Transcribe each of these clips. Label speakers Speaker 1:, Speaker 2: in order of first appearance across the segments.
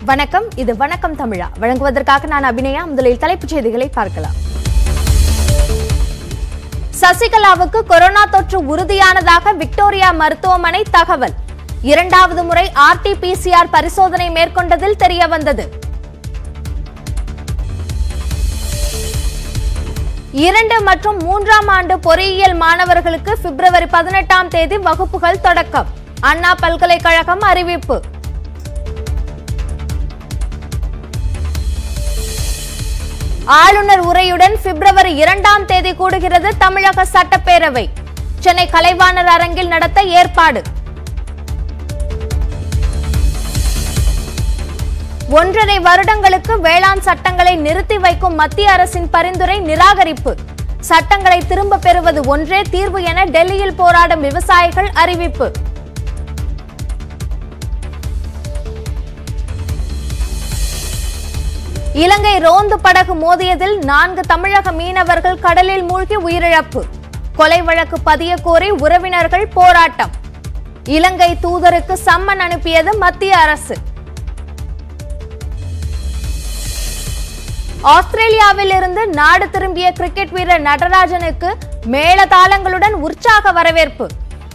Speaker 1: வணக்கம் இது வணக்கம் தமிழா வழங்குவதற்காக நான் அபிநயா முதலில் தலைப்புச் செய்திகளை பார்க்கலாம் சசிகலாவுக்கு கொரோனா தொற்று உறுதியானதாக விக்டோரியா மருத்துவமனை தகவல் இரண்டாவது முறை ஆர்டிபிசிஆர் பரிசோதனை மேற்கொண்டதில் தெரிய வந்தது இரண்டு மற்றும் மூன்றாம் ஆண்டு பொறியியல் மாணவர்களுக்கு பிப்ரவரி பதினெட்டாம் தேதி வகுப்புகள் தொடக்கம் அண்ணா பல்கலைக்கழகம் அறிவிப்பு ஆளுநர் உரையுடன் பிப்ரவரி இரண்டாம் தேதி கூடுகிறது தமிழக சட்டப்பேரவை சென்னை கலைவாணர் அரங்கில் நடத்த ஏற்பாடு ஒன்றரை வருடங்களுக்கு வேளாண் சட்டங்களை நிறுத்தி வைக்கும் மத்திய அரசின் பரிந்துரை நிராகரிப்பு சட்டங்களை திரும்ப பெறுவது ஒன்றே தீர்வு என டெல்லியில் போராடும் விவசாயிகள் அறிவிப்பு இலங்கை ரோந்து படகு மோதியதில் நான்கு தமிழக மீனவர்கள் கடலில் மூழ்கி உயிரிழப்பு கொலை வழக்கு பதிய கோரி உறவினர்கள் போராட்டம் இலங்கை தூதருக்கு சம்மன் அனுப்பியது மத்திய அரசு ஆஸ்திரேலியாவில் இருந்து நாடு திரும்பிய கிரிக்கெட் வீரர் நடராஜனுக்கு மேளதாளங்களுடன் உற்சாக வரவேற்பு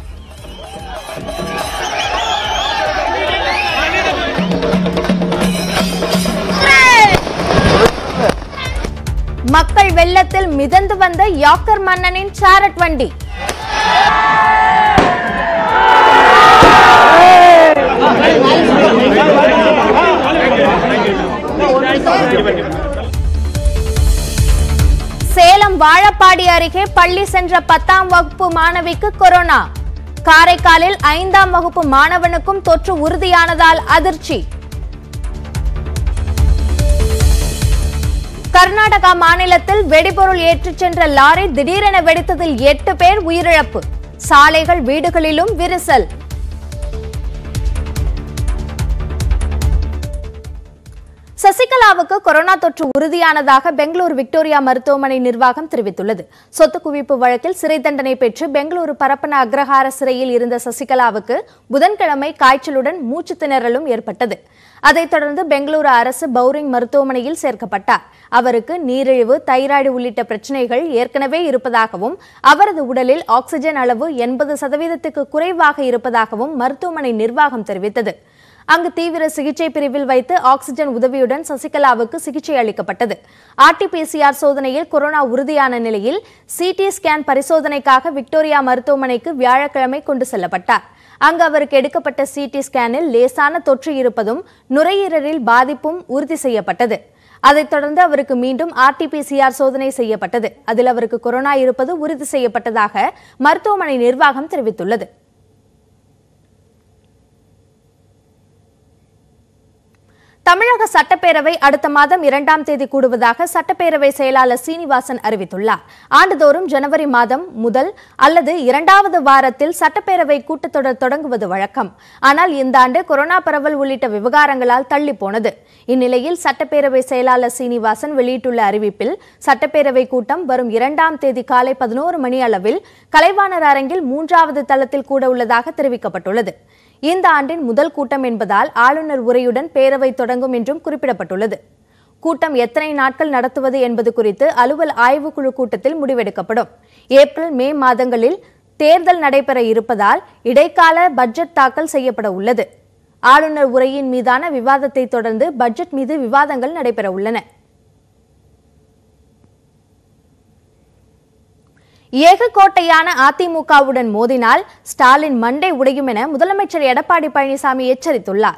Speaker 1: மக்கள் வெள்ளத்தில் மிதந்து வந்த யாக்கர் மன்னனின் சாரட் வண்டி சேலம் வாழப்பாடி அருகே பள்ளி சென்ற பத்தாம் வகுப்பு மாணவிக்கு கொரோனா காரைக்காலில் ஐந்தாம் வகுப்பு மாணவனுக்கும் தொற்று உறுதியானதால் அதிர்ச்சி கர்நாடகா மாநிலத்தில் வெடிபொருள் ஏற்றிச் சென்ற லாரி திடீரென வெடித்ததில் எட்டு பேர் உயிரிழப்பு சாலைகள் வீடுகளிலும் விரிசல் சசிகலாவுக்கு கொரோனா தொற்று உறுதியானதாக பெங்களூரு விக்டோரியா மருத்துவமனை நிர்வாகம் தெரிவித்துள்ளது சொத்து குவிப்பு வழக்கில் சிறை தண்டனை பெற்று பெங்களூரு பரப்பன அக்ரஹார சிறையில் இருந்த சசிகலாவுக்கு புதன்கிழமை காய்ச்சலுடன் மூச்சு திணறலும் ஏற்பட்டது அதைத் தொடர்ந்து பெங்களூரு அரசு பவுரிங் மருத்துவமனையில் சேர்க்கப்பட்டார் அவருக்கு நீரிழிவு தைராய்டு உள்ளிட்ட பிரச்சனைகள் ஏற்கனவே இருப்பதாகவும் அவரது உடலில் ஆக்ஸிஜன் அளவு எண்பது சதவீதத்துக்கு குறைவாக இருப்பதாகவும் மருத்துவமனை நிர்வாகம் தெரிவித்தது அங்கு தீவிர சிகிச்சை பிரிவில் வைத்து ஆக்ஸிஜன் உதவியுடன் சசிகலாவுக்கு சிகிச்சை அளிக்கப்பட்டது ஆர்டிபிசிஆர் சோதனையில் கொரோனா உறுதியான நிலையில் சிடி ஸ்கேன் பரிசோதனைக்காக விக்டோரியா மருத்துவமனைக்கு வியாழக்கிழமை கொண்டு செல்லப்பட்டார் அங்கு அவருக்கு எடுக்கப்பட்ட சிடி ஸ்கேனில் லேசான தொற்று இருப்பதும் நுரையீரலில் பாதிப்பும் உறுதி செய்யப்பட்டது அதைத் தொடர்ந்து அவருக்கு மீண்டும் ஆர்டிபிசிஆர் சோதனை செய்யப்பட்டது அதில் அவருக்கு கொரோனா இருப்பது உறுதி செய்யப்பட்டதாக மருத்துவமனை நிர்வாகம் தெரிவித்துள்ளது தமிழக சட்டப்பேரவை அடுத்த மாதம் இரண்டாம் தேதி கூடுவதாக சட்டப்பேரவை செயலாளர் சீனிவாசன் அறிவித்துள்ளார் ஆண்டுதோறும் ஜனவரி மாதம் முதல் அல்லது இரண்டாவது வாரத்தில் சட்டப்பேரவை கூட்டத்தொடர் தொடங்குவது வழக்கம் ஆனால் இந்த ஆண்டு கொரோனா பரவல் உள்ளிட்ட விவகாரங்களால் தள்ளி போனது இந்நிலையில் சட்டப்பேரவை செயலாளர் சீனிவாசன் வெளியிட்டுள்ள அறிவிப்பில் சட்டப்பேரவை கூட்டம் வரும் இரண்டாம் தேதி காலை பதினோரு மணி அளவில் கலைவாணர் அரங்கில் மூன்றாவது தளத்தில் கூட உள்ளதாக தெரிவிக்கப்பட்டுள்ளது இந்த ஆண்டின் முதல் கூட்டம் என்பதால் ஆளுநர் உரையுடன் பேரவை தொடங்கும் என்றும் குறிப்பிடப்பட்டுள்ளது கூட்டம் எத்தனை நாட்கள் நடத்துவது என்பது குறித்து அலுவல் ஆய்வுக்குழு கூட்டத்தில் முடிவெடுக்கப்படும் ஏப்ரல் மே மாதங்களில் தேர்தல் நடைபெற இருப்பதால் இடைக்கால பட்ஜெட் தாக்கல் செய்யப்பட உள்ளது ஆளுநர் உரையின் மீதான விவாதத்தை தொடர்ந்து பட்ஜெட் மீது விவாதங்கள் நடைபெற உள்ளன ஏகக்கோட்டையான அதிமுகவுடன் மோதினால் ஸ்டாலின் மண்டை உடையும் என முதலமைச்சர் எடப்பாடி பழனிசாமி எச்சரித்துள்ளார்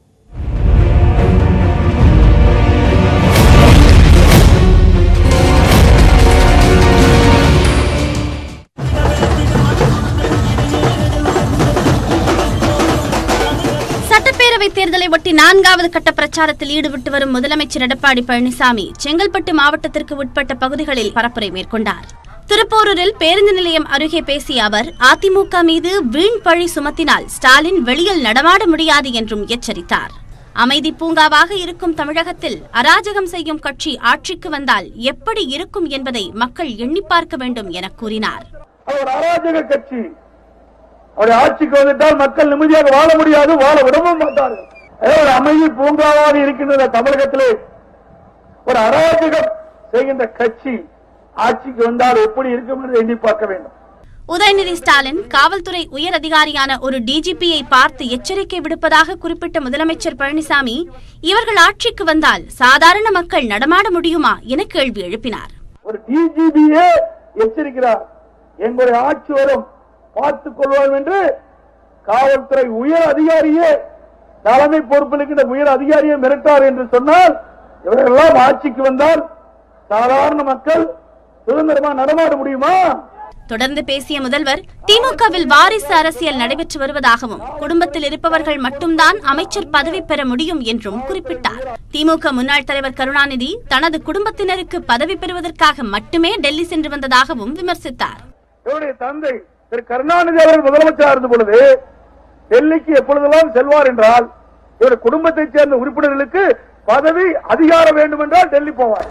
Speaker 2: சட்டப்பேரவை தேர்தலை ஒட்டி நான்காவது கட்ட பிரச்சாரத்தில் ஈடுபட்டு வரும் முதலமைச்சர் எடப்பாடி பழனிசாமி செங்கல்பட்டு மாவட்டத்திற்கு உட்பட்ட பகுதிகளில் பரப்புரை மேற்கொண்டார் திருப்போரூரில் பேருந்து நிலையம் அருகே பேசிய அவர் அதிமுக மீது வீண் பழி சுமத்தினால் ஸ்டாலின் வெளியில் நடமாட முடியாது என்றும் எச்சரித்தார் அமைதி பூங்காவாக இருக்கும் தமிழகத்தில் அராஜகம் செய்யும் கட்சி ஆட்சிக்கு வந்தால் எப்படி இருக்கும் என்பதை மக்கள் எண்ணி பார்க்க வேண்டும் என கூறினார்
Speaker 3: அது ஒரு அராஜக கட்சி அவருடைய ஆட்சிக்கு வந்துட்டால் மக்கள் நிம்மதியாக வாழ முடியாது வாழ விடவும் மாட்டார்கள் ஏதோ ஒரு அமைதி பூங்காவாக இருக்கின்ற தமிழகத்திலே ஒரு அராஜகம் செய்கின்ற கட்சி ஆட்சிக்கு வந்தால் எப்படி இருக்கும் என்று எண்ணி பார்க்க வேண்டும்
Speaker 2: உதயநிதி ஸ்டாலின் காவல்துறை உயர் அதிகாரியான ஒரு டிஜிபியை பார்த்து எச்சரிக்கை விடுப்பதாக குறிப்பிட்ட முதலமைச்சர் பழனிசாமி இவர்கள் ஆட்சிக்கு வந்தால் சாதாரண மக்கள் நடமாட முடியுமா என கேள்வி எழுப்பினார்
Speaker 3: ஒரு டிஜிபியே எச்சரிக்கிறார் எங்களுடைய ஆட்சி வரும் பார்த்துக் கொள்வோம் என்று காவல்துறை உயர் அதிகாரியே தலைமை பொறுப்பில் இருக்கின்ற உயர் அதிகாரியை மிரட்டார் என்று சொன்னால் இவரெல்லாம் ஆட்சிக்கு வந்தால் சாதாரண மக்கள் சுதந்திரமா நடமாட முடியுமா
Speaker 2: தொடர்ந்து பேசிய முதல்வர் திமுகவில் வாரிசு அரசியல் நடைபெற்று வருவதாகவும் குடும்பத்தில் இருப்பவர்கள் மட்டும்தான் அமைச்சர் பதவி பெற முடியும் என்றும் குறிப்பிட்டார் திமுக முன்னாள் தலைவர் கருணாநிதி தனது குடும்பத்தினருக்கு பதவி பெறுவதற்காக மட்டுமே டெல்லி சென்று வந்ததாகவும் விமர்சித்தார்
Speaker 3: இவருடைய தந்தை திரு கருணாநிதி அவர்கள் முதலமைச்சராக இருந்த பொழுது டெல்லிக்கு எப்பொழுதெல்லாம் செல்வார் என்றால் இவர் குடும்பத்தைச் சேர்ந்த உறுப்பினர்களுக்கு பதவி அதிகாரம் வேண்டும் என்றால் டெல்லி போவார்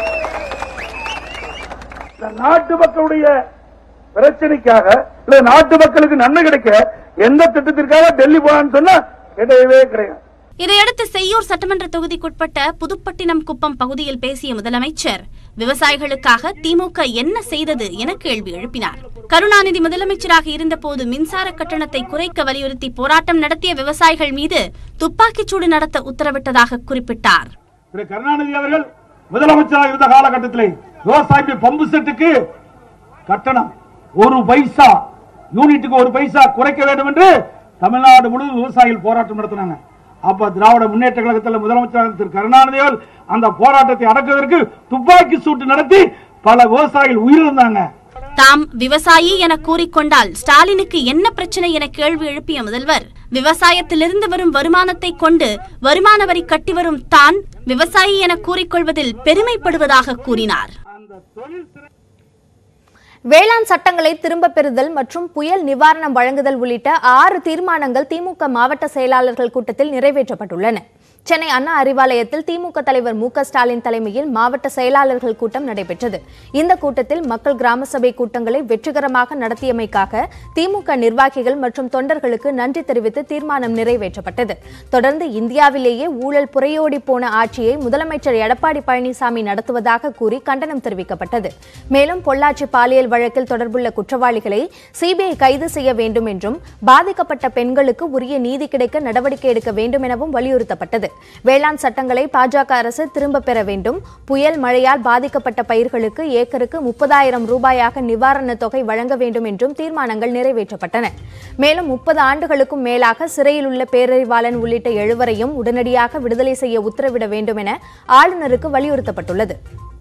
Speaker 3: இந்த நாட்டு மக்களுடைய பிரச்சனைக்காக இல்ல நாட்டு மக்களுக்கு நன்மை கிடைக்க எந்த திட்டத்திற்காக டெல்லி போனான்னு சொன்னா கிடையவே கிடையாது
Speaker 2: இதையடுத்து செய்யூர் சட்டமன்ற தொகுதிக்குட்பட்ட புதுப்பட்டினம் குப்பம் பகுதியில் பேசிய முதலமைச்சர் விவசாயிகளுக்காக திமுக என்ன செய்தது என கேள்வி எழுப்பினார் கருணாநிதி முதலமைச்சராக இருந்தபோது மின்சார கட்டணத்தை குறைக்க வலியுறுத்தி போராட்டம் நடத்திய விவசாயிகள் மீது துப்பாக்கிச்சூடு நடத்த உத்தரவிட்டதாக குறிப்பிட்டார்
Speaker 3: திரு கருணாநிதி அவர்கள் முதலமைச்சராக இருந்த காலகட்டத்திலே விவசாயிகள் பம்பு செட்டுக்கு கட்டணம் ஒரு பைசா யூனிட்டுக்கு ஒரு பைசா குறைக்க வேண்டும் என்று தமிழ்நாடு முழுவதும் விவசாயிகள் போராட்டம் நடத்தினாங்க அப்ப திராவிட முன்னேற்ற கழகத்தில் முதலமைச்சராக திரு கருணாநிதி அவர்கள் அந்த போராட்டத்தை அடக்குவதற்கு துப்பாக்கி சூட்டு நடத்தி பல விவசாயிகள் உயிரிழந்தாங்க
Speaker 2: தாம் விவசாயி என கூறிக்கொண்டால் ஸ்டாலினுக்கு என்ன பிரச்சனை என கேள்வி எழுப்பிய முதல்வர் விவசாயத்திலிருந்து வரும் வருமானத்தை கொண்டு வருமான வரி கட்டி வரும் தான் விவசாயி என கூறிக்கொள்வதில் பெருமைப்படுவதாக கூறினார்
Speaker 3: அந்த தொழில் சிறை
Speaker 1: வேளாண் சட்டங்களை திரும்பப் பெறுதல் மற்றும் புயல் நிவாரணம் வழங்குதல் உள்ளிட்ட ஆறு தீர்மானங்கள் திமுக மாவட்ட செயலாளர்கள் கூட்டத்தில் நிறைவேற்றப்பட்டுள்ளன சென்னை அண்ணா அறிவாலயத்தில் திமுக தலைவர் மு க ஸ்டாலின் தலைமையில் மாவட்ட செயலாளர்கள் கூட்டம் நடைபெற்றது இந்த கூட்டத்தில் மக்கள் கிராம சபை கூட்டங்களை வெற்றிகரமாக நடத்தியமைக்காக திமுக நிர்வாகிகள் மற்றும் தொண்டர்களுக்கு நன்றி தெரிவித்து தீர்மானம் நிறைவேற்றப்பட்டது தொடர்ந்து இந்தியாவிலேயே ஊழல் புரையோடி போன ஆட்சியை முதலமைச்சர் எடப்பாடி பழனிசாமி நடத்துவதாக கூறி கண்டனம் தெரிவிக்கப்பட்டது மேலும் பொள்ளாச்சி பாலியல் வழக்கில் தொடர்புள்ள குற்றவாளிகளை சிபிஐ கைது செய்ய வேண்டும் என்றும் பாதிக்கப்பட்ட பெண்களுக்கு உரிய நீதி கிடைக்க நடவடிக்கை எடுக்க வேண்டும் எனவும் வலியுறுத்தப்பட்டது வேளாண் சட்டங்களை பாஜக அரசு திரும்பப் பெற வேண்டும் புயல் மழையால் பாதிக்கப்பட்ட பயிர்களுக்கு ஏக்கருக்கு முப்பதாயிரம் ரூபாயாக நிவாரணத் தொகை வழங்க வேண்டும் என்றும் தீர்மானங்கள் நிறைவேற்றப்பட்டன மேலும் முப்பது ஆண்டுகளுக்கும் மேலாக சிறையில் உள்ள பேரறிவாளன் உள்ளிட்ட எழுவரையும் உடனடியாக விடுதலை செய்ய உத்தரவிட வேண்டும் என ஆளுநருக்கு வலியுறுத்தப்பட்டுள்ளது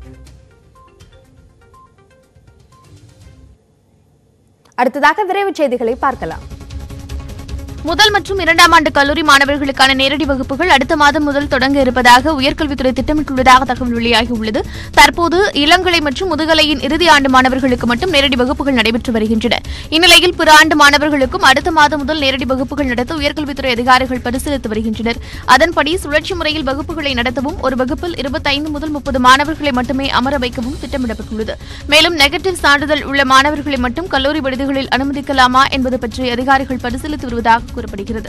Speaker 1: அடுத்ததாக விரைவுச் செய்திகளை பார்க்கலாம்
Speaker 4: முதல் மற்றும் இரண்டாம் ஆண்டு கல்லூரி மாணவர்களுக்கான நேரடி வகுப்புகள் அடுத்த மாதம் முதல் தொடங்க இருப்பதாக உயர்கல்வித்துறை திட்டமிட்டுள்ளதாக தகவல் வெளியாகியுள்ளது தற்போது இளங்கலை மற்றும் முதுகலையின் இறுதி ஆண்டு மாணவர்களுக்கு மட்டும் நேரடி வகுப்புகள் நடைபெற்று வருகின்றன இந்நிலையில் பிற ஆண்டு மாணவர்களுக்கும் அடுத்த மாதம் முதல் நேரடி வகுப்புகள் நடத்த உயர்கல்வித்துறை அதிகாரிகள் பரிசீலித்து வருகின்றனர் அதன்படி சுழற்சி முறையில் வகுப்புகளை நடத்தவும் ஒரு வகுப்பில் இருபத்தைந்து முதல் முப்பது மாணவர்களை மட்டுமே அமர வைக்கவும் திட்டமிடப்பட்டுள்ளது மேலும் நெகட்டிவ் சான்றிதழ் உள்ள மாணவர்களை மட்டும் கல்லூரி விடுதிகளில் அனுமதிக்கலாமா என்பது பற்றி அதிகாரிகள் பரிசீலித்து வருவதாக கூறப்படுகிறது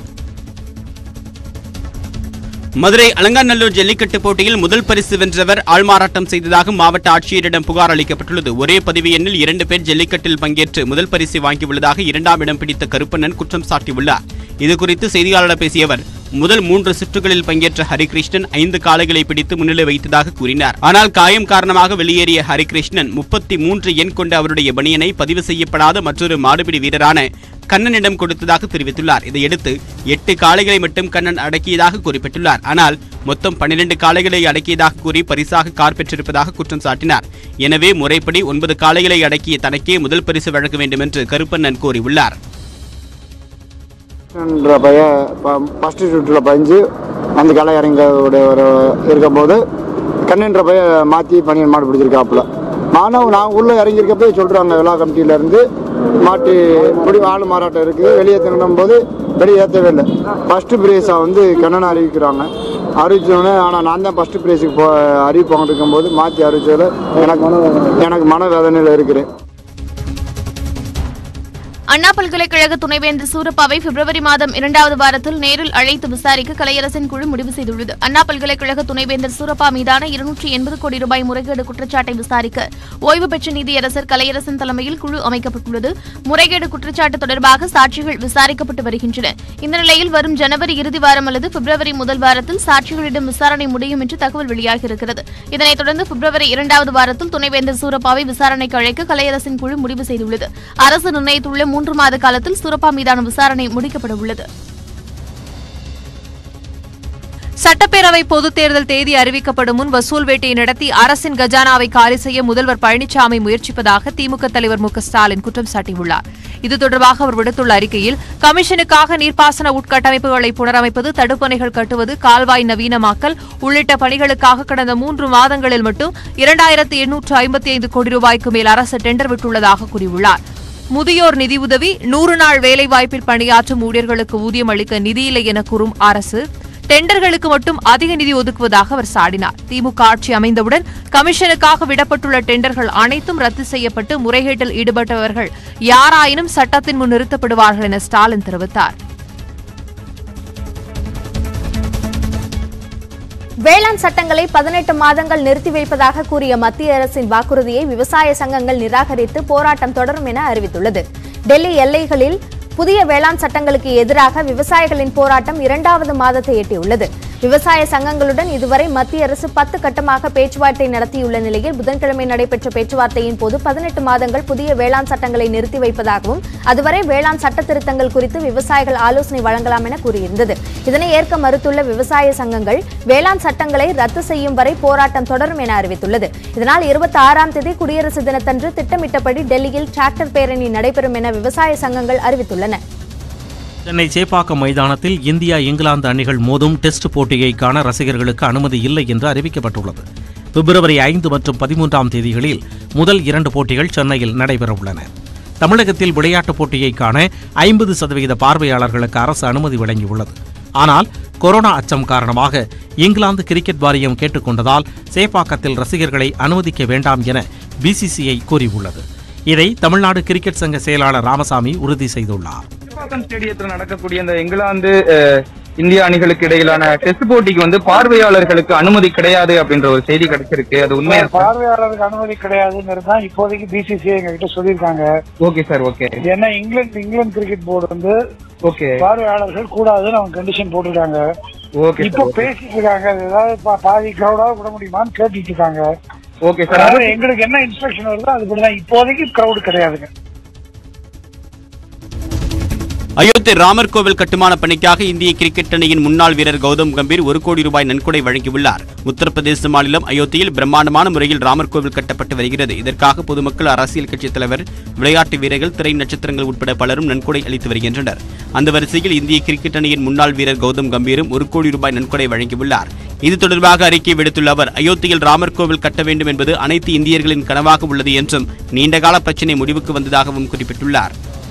Speaker 5: மதுரை அலங்காநல்லூர் ஜல்லிக்கட்டு போட்டியில் முதல் பரிசு வென்றவர் ஆள்மாறாட்டம் செய்ததாக மாவட்ட ஆட்சியரிடம் புகார் அளிக்கப்பட்டுள்ளது ஒரே பதிவு எண்ணில் இரண்டு பேர் ஜல்லிக்கட்டில் பங்கேற்று முதல் பரிசை வாங்கியுள்ளதாக இரண்டாம் இடம் பிடித்த கருப்பண்ணன் குற்றம் சாட்டியுள்ளார் இதுகுறித்து செய்தியாளர் பேசிய அவர் முதல் மூன்று சுற்றுகளில் பங்கேற்ற ஹரிகிருஷ்ணன் ஐந்து காளைகளை பிடித்து முன்னிலை வைத்ததாக கூறினார் ஆனால் காயம் காரணமாக வெளியேறிய ஹரிகிருஷ்ணன் முப்பத்தி மூன்று எண் கொண்ட அவருடைய பணியனை பதிவு செய்யப்படாத மற்றொரு மாடுபிடி வீரரான கண்ணனிடம் கொடுத்ததாக தெரிவித்துள்ளார் இதையடுத்து எட்டு காளைகளை மட்டும் கண்ணன் அடக்கியதாக குறிப்பிட்டுள்ளார் ஆனால் மொத்தம் பன்னிரண்டு காளைகளை அடக்கியதாக கூறி பரிசாக கார் பெற்றிருப்பதாக குற்றம் சாட்டினார் எனவே முறைப்படி ஒன்பது காளைகளை அடக்கிய தனக்கே முதல் பரிசு வழங்க வேண்டும் என்று கருப்பண்ணன் கூறியுள்ளார்
Speaker 6: என்ற பையன் ஃபஸ்ட்டு ஷூட்டில் பதிஞ்சு அந்த களை இறங்க ஒரு இருக்கும்போது கண்ணுன்ற பையன் மாற்றி பனியன் மாடு பிடிச்சிருக்காப்புல நானும் நான் உள்ளே இறங்கியிருக்கப்போ சொல்கிறாங்க விழா கமிட்டியிலேருந்து மாட்டி இப்படி ஆள் மாறாட்டம் இருக்குது வெளியே தின்னும் போது வெளியே ஏற்றவே இல்லை ஃபஸ்ட்டு ப்ரைஸாக வந்து கண்ணனை அறிவிக்கிறாங்க அறிவிச்சோடனே ஆனால் நான் தான் ஃபஸ்ட்டு ப்ரைஸுக்கு போ அறிவிப்பு வாங்கிட்டு இருக்கும்போது மாற்றி அறிவிச்சதில் எனக்கு எனக்கு மனவேதனையில் இருக்கிறேன்
Speaker 4: அண்ணா பல்கலைக்கழக துணைவேந்தர் சூரப்பாவை பிப்ரவரி மாதம் இரண்டாவது வாரத்தில் நேரில் அழைத்து விசாரிக்க கலையரசின் குழு முடிவு செய்துள்ளது அண்ணா பல்கலைக்கழக துணைவேந்தர் சூரப்பா மீதான இருநூற்றி எண்பது கோடி ரூபாய் முறைகேடு குற்றச்சாட்டை விசாரிக்க ஓய்வு பெற்ற நீதியரசர் கலையரசன் தலைமையில் குழு அமைக்கப்பட்டுள்ளது முறைகேடு குற்றச்சாட்டு தொடர்பாக சாட்சிகள் விசாரிக்கப்பட்டு வருகின்றன இந்த நிலையில் வரும் ஜனவரி இறுதி வாரம் அல்லது பிப்ரவரி முதல் வாரத்தில் சாட்சிகளிடம் விசாரணை முடியும் என்று தகவல் வெளியாகியிருக்கிறது இதனைத் தொடர்ந்து பிப்ரவரி இரண்டாவது வாரத்தில் துணைவேந்தர் சூரப்பாவை விசாரணைக்கு அழைக்க கலையரசின் குழு முடிவு செய்துள்ளது அரசு நிர்ணயித்துள்ள மூன்று மாத காலத்தில் சூரப்பா மீதான விசாரணை முடிக்கப்பட உள்ளது
Speaker 7: சட்டப்பேரவை பொதுத் தேர்தல் தேதி அறிவிக்கப்படும் முன் வசூல் வேட்டையை நடத்தி அரசின் கஜானாவை காலி செய்ய முதல்வர் பழனிசாமி முயற்சிப்பதாக திமுக தலைவர் மு க ஸ்டாலின் குற்றம் சாட்டியுள்ளார் இது தொடர்பாக அவர் விடுத்துள்ள அறிக்கையில் கமிஷனுக்காக நீர்ப்பாசன உட்கட்டமைப்புகளை புனரமைப்பது தடுப்பணைகள் கட்டுவது கால்வாய் நவீனமாக்கல் உள்ளிட்ட பணிகளுக்காக கடந்த மூன்று மாதங்களில் மட்டும் இரண்டாயிரத்து எண்ணூற்று ஐம்பத்தி ஐந்து கோடி ரூபாய்க்கு மேல் அரசு டெண்டர் விட்டுள்ளதாக கூறியுள்ளார் முதியோர் நிதியுதவி நூறு நாள் வேலைவாய்ப்பில் பணியாற்றும் ஊழியர்களுக்கு ஊதியம் அளிக்க நிதியில்லை என கூறும் அரசு டெண்டர்களுக்கு மட்டும் அதிக நிதி ஒதுக்குவதாக அவர் சாடினார் திமுக ஆட்சி அமைந்தவுடன் கமிஷனுக்காக விடப்பட்டுள்ள டெண்டர்கள் அனைத்தும் ரத்து செய்யப்பட்டு முறைகேட்டில் ஈடுபட்டவர்கள் யாராயினும் சட்டத்தின் முன் நிறுத்தப்படுவார்கள் என ஸ்டாலின் தெரிவித்தார்
Speaker 1: வேளாண் சட்டங்களை பதினெட்டு மாதங்கள் நிறுத்தி வைப்பதாக கூறிய மத்திய அரசின் வாக்குறுதியை விவசாய சங்கங்கள் நிராகரித்து போராட்டம் தொடரும் என அறிவித்துள்ளது டெல்லி எல்லைகளில் புதிய வேளாண் சட்டங்களுக்கு எதிராக விவசாயிகளின் போராட்டம் இரண்டாவது மாதத்தை எட்டியுள்ளது விவசாய சங்கங்களுடன் இதுவரை மத்திய அரசு பத்து கட்டமாக பேச்சுவார்த்தை நடத்தியுள்ள நிலையில் புதன்கிழமை நடைபெற்ற பேச்சுவார்த்தையின் போது பதினெட்டு மாதங்கள் புதிய வேளாண் சட்டங்களை நிறுத்தி வைப்பதாகவும் அதுவரை வேளாண் சட்ட திருத்தங்கள் குறித்து விவசாயிகள் ஆலோசனை வழங்கலாம் என கூறியிருந்தது இதனை ஏற்க மறுத்துள்ள விவசாய சங்கங்கள் வேளாண் சட்டங்களை ரத்து செய்யும் வரை போராட்டம் தொடரும் என அறிவித்துள்ளது இதனால் இருபத்தி ஆறாம் தேதி குடியரசு தினத்தன்று திட்டமிட்டபடி டெல்லியில் டிராக்டர் பேரணி நடைபெறும் என விவசாய சங்கங்கள் அறிவித்துள்ளன
Speaker 8: சென்னை சேப்பாக்கம் மைதானத்தில் இந்தியா இங்கிலாந்து அணிகள் மோதும் டெஸ்ட் போட்டியை காண ரசிகர்களுக்கு அனுமதி இல்லை என்று அறிவிக்கப்பட்டுள்ளது பிப்ரவரி ஐந்து மற்றும் பதிமூன்றாம் தேதிகளில் முதல் இரண்டு போட்டிகள் சென்னையில் நடைபெறவுள்ளன தமிழகத்தில் விளையாட்டுப் போட்டியை காண ஐம்பது சதவிகித பார்வையாளர்களுக்கு அரசு அனுமதி வழங்கியுள்ளது ஆனால் கொரோனா அச்சம் காரணமாக இங்கிலாந்து கிரிக்கெட் வாரியம் கேட்டுக்கொண்டதால் சேப்பாக்கத்தில் ரசிகர்களை அனுமதிக்க வேண்டாம் என பிசிசிஐ கூறியுள்ளது இதை தமிழ்நாடு கிரிக்கெட் சங்க செயலாளர் ராமசாமி உறுதி செய்துள்ளார்
Speaker 9: சேப்பாக்கம் ஸ்டேடியத்தில் நடக்கக்கூடிய இந்த இங்கிலாந்து அஹ், இந்திய அணிகளுக்கு இடையிலான டெஸ்ட் போட்டிக்கு வந்து பார்வையாளர்களுக்கு அனுமதி கிடையாது அப்படின்ற ஒரு செய்தி கிடைச்சிருக்கு அது உண்மையா
Speaker 10: பார்வையாளருக்கு அனுமதி கிடையாதுங்கிறது தான் இப்போதைக்கு பிசிசிஐ எங்க கிட்ட சொல்லியிருக்காங்க
Speaker 9: ஓகே சார் ஓகே
Speaker 10: ஏன்னா இங்கிலாந்து இங்கிலாந்து கிரிக்கெட் போர்டு வந்து
Speaker 9: ஓகே
Speaker 10: பார்வையாளர்கள் கூடாதுன்னு அவங்க கண்டிஷன் போட்டுருக்காங்க
Speaker 9: ஓகே
Speaker 10: இப்போ
Speaker 9: சார்
Speaker 10: பேசிட்டு இருக்காங்க அது ஏதாவது பா- பாதி கிரௌடாவது விட முடியுமான்னு கேட்டுட்டு இருக்காங்க
Speaker 9: ஓகே சார்
Speaker 10: அதாவது
Speaker 9: அது
Speaker 10: எங்களுக்கு என்ன இன்ஸ்ட்ரக்ஷன் வருதோ அதுபடிதான் இப்போதைக்கு கிரௌடு கிடையாதுங்க
Speaker 5: அயோத்தி ராமர் கோவில் கட்டுமான பணிக்காக இந்திய கிரிக்கெட் அணியின் முன்னாள் வீரர் கௌதம் கம்பீர் ஒரு கோடி ரூபாய் நன்கொடை வழங்கியுள்ளார் உத்தரப்பிரதேச மாநிலம் அயோத்தியில் பிரம்மாண்டமான முறையில் ராமர் கோவில் கட்டப்பட்டு வருகிறது இதற்காக பொதுமக்கள் அரசியல் கட்சித் தலைவர் விளையாட்டு வீரர்கள் திரை நட்சத்திரங்கள் உட்பட பலரும் நன்கொடை அளித்து வருகின்றனர் அந்த வரிசையில் இந்திய கிரிக்கெட் அணியின் முன்னாள் வீரர் கௌதம் கம்பீரும் ஒரு கோடி ரூபாய் நன்கொடை வழங்கியுள்ளார் இது தொடர்பாக அறிக்கை விடுத்துள்ள அவர் அயோத்தியில் ராமர் கோவில் கட்ட வேண்டும் என்பது அனைத்து இந்தியர்களின் கனவாக உள்ளது என்றும் நீண்டகால பிரச்சினை முடிவுக்கு வந்ததாகவும் குறிப்பிட்டுள்ளார்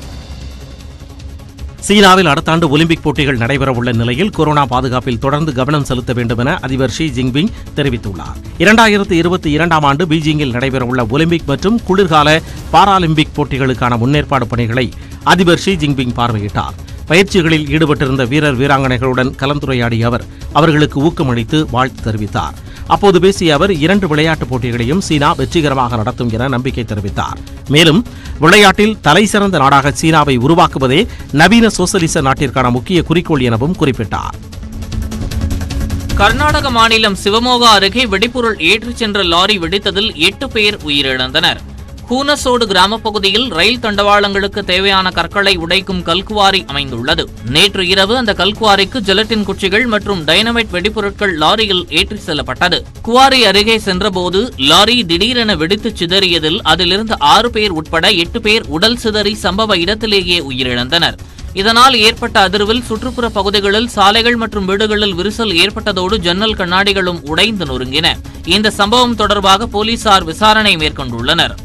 Speaker 8: சீனாவில் அடுத்த ஆண்டு ஒலிம்பிக் போட்டிகள் நடைபெறவுள்ள நிலையில் கொரோனா பாதுகாப்பில் தொடர்ந்து கவனம் செலுத்த வேண்டும் என அதிபர் ஷி ஜின்பிங் தெரிவித்துள்ளார் இரண்டாயிரத்து இருபத்தி இரண்டாம் ஆண்டு பீஜிங்கில் நடைபெறவுள்ள ஒலிம்பிக் மற்றும் குளிர்கால பாராலிம்பிக் போட்டிகளுக்கான முன்னேற்பாடு பணிகளை அதிபர் ஷி ஜின்பிங் பார்வையிட்டார் பயிற்சிகளில் ஈடுபட்டிருந்த வீரர் வீராங்கனைகளுடன் கலந்துரையாடிய அவர் அவர்களுக்கு ஊக்கமளித்து வாழ்த்து தெரிவித்தார் அப்போது பேசிய அவர் இரண்டு விளையாட்டுப் போட்டிகளையும் சீனா வெற்றிகரமாக நடத்தும் என நம்பிக்கை தெரிவித்தார் மேலும் விளையாட்டில் தலைசிறந்த நாடாக சீனாவை உருவாக்குவதே நவீன சோசலிச நாட்டிற்கான முக்கிய குறிக்கோள் எனவும் குறிப்பிட்டார்
Speaker 11: கர்நாடக மாநிலம் சிவமோகா அருகே வெடிபொருள் ஏற்றிச் சென்ற லாரி வெடித்ததில் எட்டு பேர் உயிரிழந்தனர் ஹூனசோடு கிராமப் பகுதியில் ரயில் தண்டவாளங்களுக்கு தேவையான கற்களை உடைக்கும் கல்குவாரி அமைந்துள்ளது நேற்று இரவு அந்த கல்குவாரிக்கு ஜெலட்டின் குச்சிகள் மற்றும் டைனமைட் வெடிபொருட்கள் லாரியில் ஏற்றிச் செல்லப்பட்டது குவாரி அருகே சென்றபோது லாரி திடீரென வெடித்து சிதறியதில் அதிலிருந்து ஆறு பேர் உட்பட எட்டு பேர் உடல் சிதறி சம்பவ இடத்திலேயே உயிரிழந்தனர் இதனால் ஏற்பட்ட அதிர்வில் சுற்றுப்புற பகுதிகளில் சாலைகள் மற்றும் வீடுகளில் விரிசல் ஏற்பட்டதோடு ஜன்னல் கண்ணாடிகளும் உடைந்து நொறுங்கின இந்த சம்பவம் தொடர்பாக போலீசார் விசாரணை மேற்கொண்டுள்ளனர்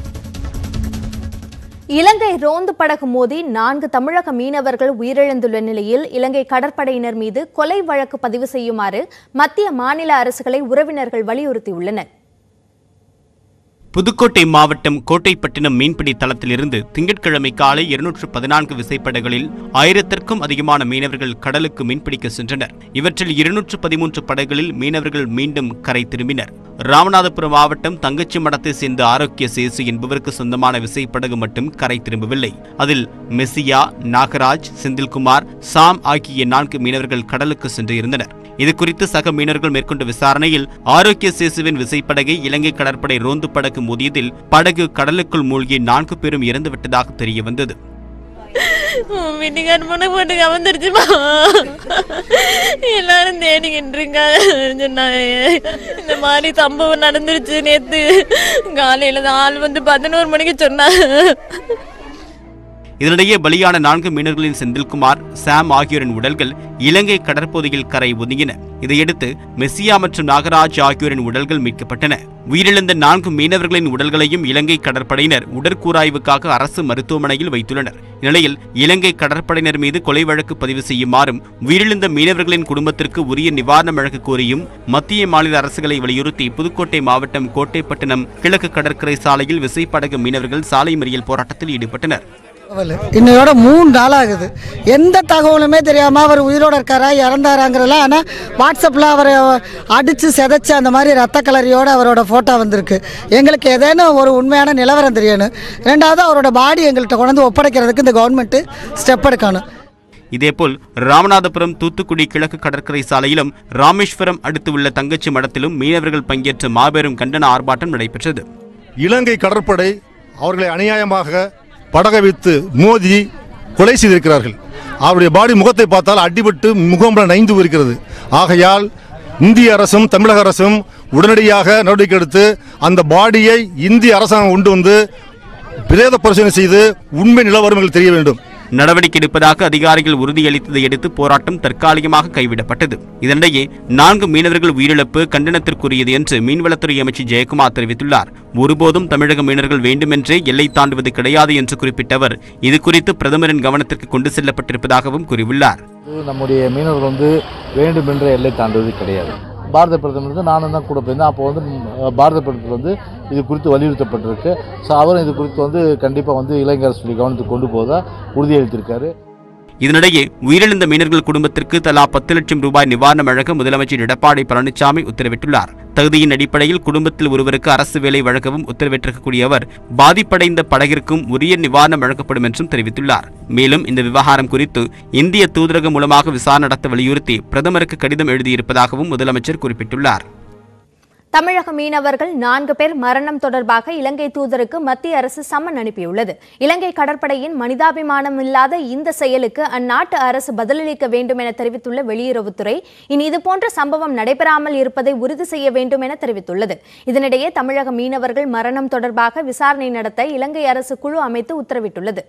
Speaker 1: இலங்கை ரோந்து படகு மோதி நான்கு தமிழக மீனவர்கள் உயிரிழந்துள்ள நிலையில் இலங்கை கடற்படையினர் மீது கொலை வழக்கு பதிவு செய்யுமாறு மத்திய மாநில அரசுகளை உறவினர்கள் வலியுறுத்தியுள்ளனர்
Speaker 5: புதுக்கோட்டை மாவட்டம் கோட்டைப்பட்டினம் மீன்பிடி தளத்திலிருந்து திங்கட்கிழமை காலை இருநூற்று பதினான்கு விசைப்படகுகளில் ஆயிரத்திற்கும் அதிகமான மீனவர்கள் கடலுக்கு மீன்பிடிக்க சென்றனர் இவற்றில் இருநூற்று பதிமூன்று படகுகளில் மீனவர்கள் மீண்டும் கரை திரும்பினர் ராமநாதபுரம் மாவட்டம் தங்கச்சி மடத்தை சேர்ந்த ஆரோக்கிய சேசு என்பவருக்கு சொந்தமான விசைப்படகு மட்டும் கரை திரும்பவில்லை அதில் மெஸ்ஸியா நாகராஜ் செந்தில்குமார் சாம் ஆகிய நான்கு மீனவர்கள் கடலுக்கு சென்று இருந்தனர் இதுகுறித்து சக மீனவர்கள் மேற்கொண்ட விசாரணையில் ஆரோக்கிய சேசுவின் விசைப்படகை இலங்கை கடற்படை ரோந்து படகு மோதியதில் படகு கடலுக்குள் மூழ்கி நான்கு பேரும் இறந்துவிட்டதாக தெரிய வந்தது
Speaker 12: வீட்டுக்கார பொண்ணு போட்டு கவர்ந்துருச்சுமா எல்லாரும் தேடிக்கிட்டு இருக்காங்க சொன்னாங்க இந்த மாதிரி சம்பவம் நடந்துருச்சு நேத்து காலையில தான் ஆள் வந்து பதினோரு மணிக்கு சொன்னாங்க
Speaker 5: இதனிடையே பலியான நான்கு மீனவர்களின் செந்தில்குமார் சாம் ஆகியோரின் உடல்கள் இலங்கை கடற்பகுதியில் கரை ஒதுங்கின இதையடுத்து மெஸ்ஸியா மற்றும் நாகராஜ் ஆகியோரின் உடல்கள் மீட்கப்பட்டன உயிரிழந்த நான்கு மீனவர்களின் உடல்களையும் இலங்கை கடற்படையினர் உடற்கூராய்வுக்காக அரசு மருத்துவமனையில் வைத்துள்ளனர் இந்நிலையில் இலங்கை கடற்படையினர் மீது கொலை வழக்கு பதிவு செய்யுமாறும் உயிரிழந்த மீனவர்களின் குடும்பத்திற்கு உரிய நிவாரணம் வழங்க கோரியும் மத்திய மாநில அரசுகளை வலியுறுத்தி புதுக்கோட்டை மாவட்டம் கோட்டைப்பட்டினம் கிழக்கு கடற்கரை சாலையில் விசைப்படகு மீனவர்கள் சாலை மறியல் போராட்டத்தில் ஈடுபட்டனர்
Speaker 13: இன்னையோட மூணு நாள் ஆகுது எந்த தகவலுமே தெரியாமல் அவர் உயிரோட இருக்காரா இறந்தாராங்கிறதுலாம் ஆனால் வாட்ஸ்அப்பில் அவரை அடித்து செதைச்சு அந்த மாதிரி ரத்த கலரியோட அவரோட ஃபோட்டோ வந்திருக்கு எங்களுக்கு ஏதேனும் ஒரு உண்மையான நிலவரம் தெரியணும் ரெண்டாவது அவரோட பாடி எங்கள்கிட்ட கொண்டு வந்து ஒப்படைக்கிறதுக்கு இந்த கவர்மெண்ட்டு ஸ்டெப் எடுக்கணும்
Speaker 5: இதேபோல் ராமநாதபுரம் தூத்துக்குடி கிழக்கு கடற்கரை சாலையிலும் ராமேஸ்வரம் அடுத்து உள்ள தங்கச்சி மடத்திலும் மீனவர்கள் பங்கேற்ற மாபெரும் கண்டன ஆர்ப்பாட்டம் நடைபெற்றது
Speaker 14: இலங்கை கடற்படை அவர்களை அநியாயமாக படகை வைத்து மோதி கொலை செய்திருக்கிறார்கள் அவருடைய பாடி முகத்தை பார்த்தால் அடிபட்டு முகம்பல நைந்து இருக்கிறது ஆகையால் இந்திய அரசும் தமிழக அரசும் உடனடியாக நடவடிக்கை எடுத்து அந்த பாடியை இந்திய அரசாங்கம் கொண்டு வந்து பிரேத பரிசோதனை செய்து உண்மை நிலவரங்கள் தெரிய வேண்டும்
Speaker 5: நடவடிக்கை எடுப்பதாக அதிகாரிகள் உறுதியளித்ததை அடுத்து போராட்டம் தற்காலிகமாக கைவிடப்பட்டது இதனிடையே நான்கு மீனவர்கள் உயிரிழப்பு கண்டனத்திற்குரியது என்று மீன்வளத்துறை அமைச்சர் ஜெயக்குமார் தெரிவித்துள்ளார் ஒருபோதும் தமிழக மீனவர்கள் வேண்டுமென்றே எல்லை தாண்டுவது கிடையாது என்று குறிப்பிட்ட அவர் இதுகுறித்து பிரதமரின் கவனத்திற்கு கொண்டு செல்லப்பட்டிருப்பதாகவும் கூறியுள்ளார்
Speaker 15: நம்முடைய மீனவர்கள் வந்து வேண்டுமென்ற எல்லை தாண்டுவது கிடையாது பாரத பிரதமர் வந்து நானும் தான் கூட போயிருந்தேன் அப்போ வந்து ம், பாரத பிரதமர் வந்து இது குறித்து வலியுறுத்தப்பட்டிருக்கு ஸோ அவரும் இது குறித்து வந்து கண்டிப்பாக வந்து இலங்கை அரசுடைய கவனத்துக்கு கொண்டு போவதா உறுதியளித்திருக்காரு
Speaker 5: இதனிடையே உயிரிழந்த மீனவர்கள் குடும்பத்திற்கு தலா பத்து லட்சம் ரூபாய் நிவாரணம் வழங்க முதலமைச்சர் எடப்பாடி பழனிசாமி உத்தரவிட்டுள்ளார் தகுதியின் அடிப்படையில் குடும்பத்தில் ஒருவருக்கு அரசு வேலை வழங்கவும் உத்தரவிட்டிருக்கக்கூடிய அவர் பாதிப்படைந்த படகிற்கும் உரிய நிவாரணம் வழங்கப்படும் என்றும் தெரிவித்துள்ளார் மேலும் இந்த விவகாரம் குறித்து இந்திய தூதரகம் மூலமாக விசாரணை நடத்த வலியுறுத்தி பிரதமருக்கு கடிதம் எழுதியிருப்பதாகவும் முதலமைச்சர் குறிப்பிட்டுள்ளார்
Speaker 1: தமிழக மீனவர்கள் நான்கு பேர் மரணம் தொடர்பாக இலங்கை தூதருக்கு மத்திய அரசு சம்மன் அனுப்பியுள்ளது இலங்கை கடற்படையின் மனிதாபிமானம் இல்லாத இந்த செயலுக்கு அந்நாட்டு அரசு பதிலளிக்க வேண்டும் என தெரிவித்துள்ள வெளியுறவுத்துறை இனி இதுபோன்ற சம்பவம் நடைபெறாமல் இருப்பதை உறுதி செய்ய வேண்டும் என தெரிவித்துள்ளது இதனிடையே தமிழக மீனவர்கள் மரணம் தொடர்பாக விசாரணை நடத்த இலங்கை அரசு குழு அமைத்து உத்தரவிட்டுள்ளது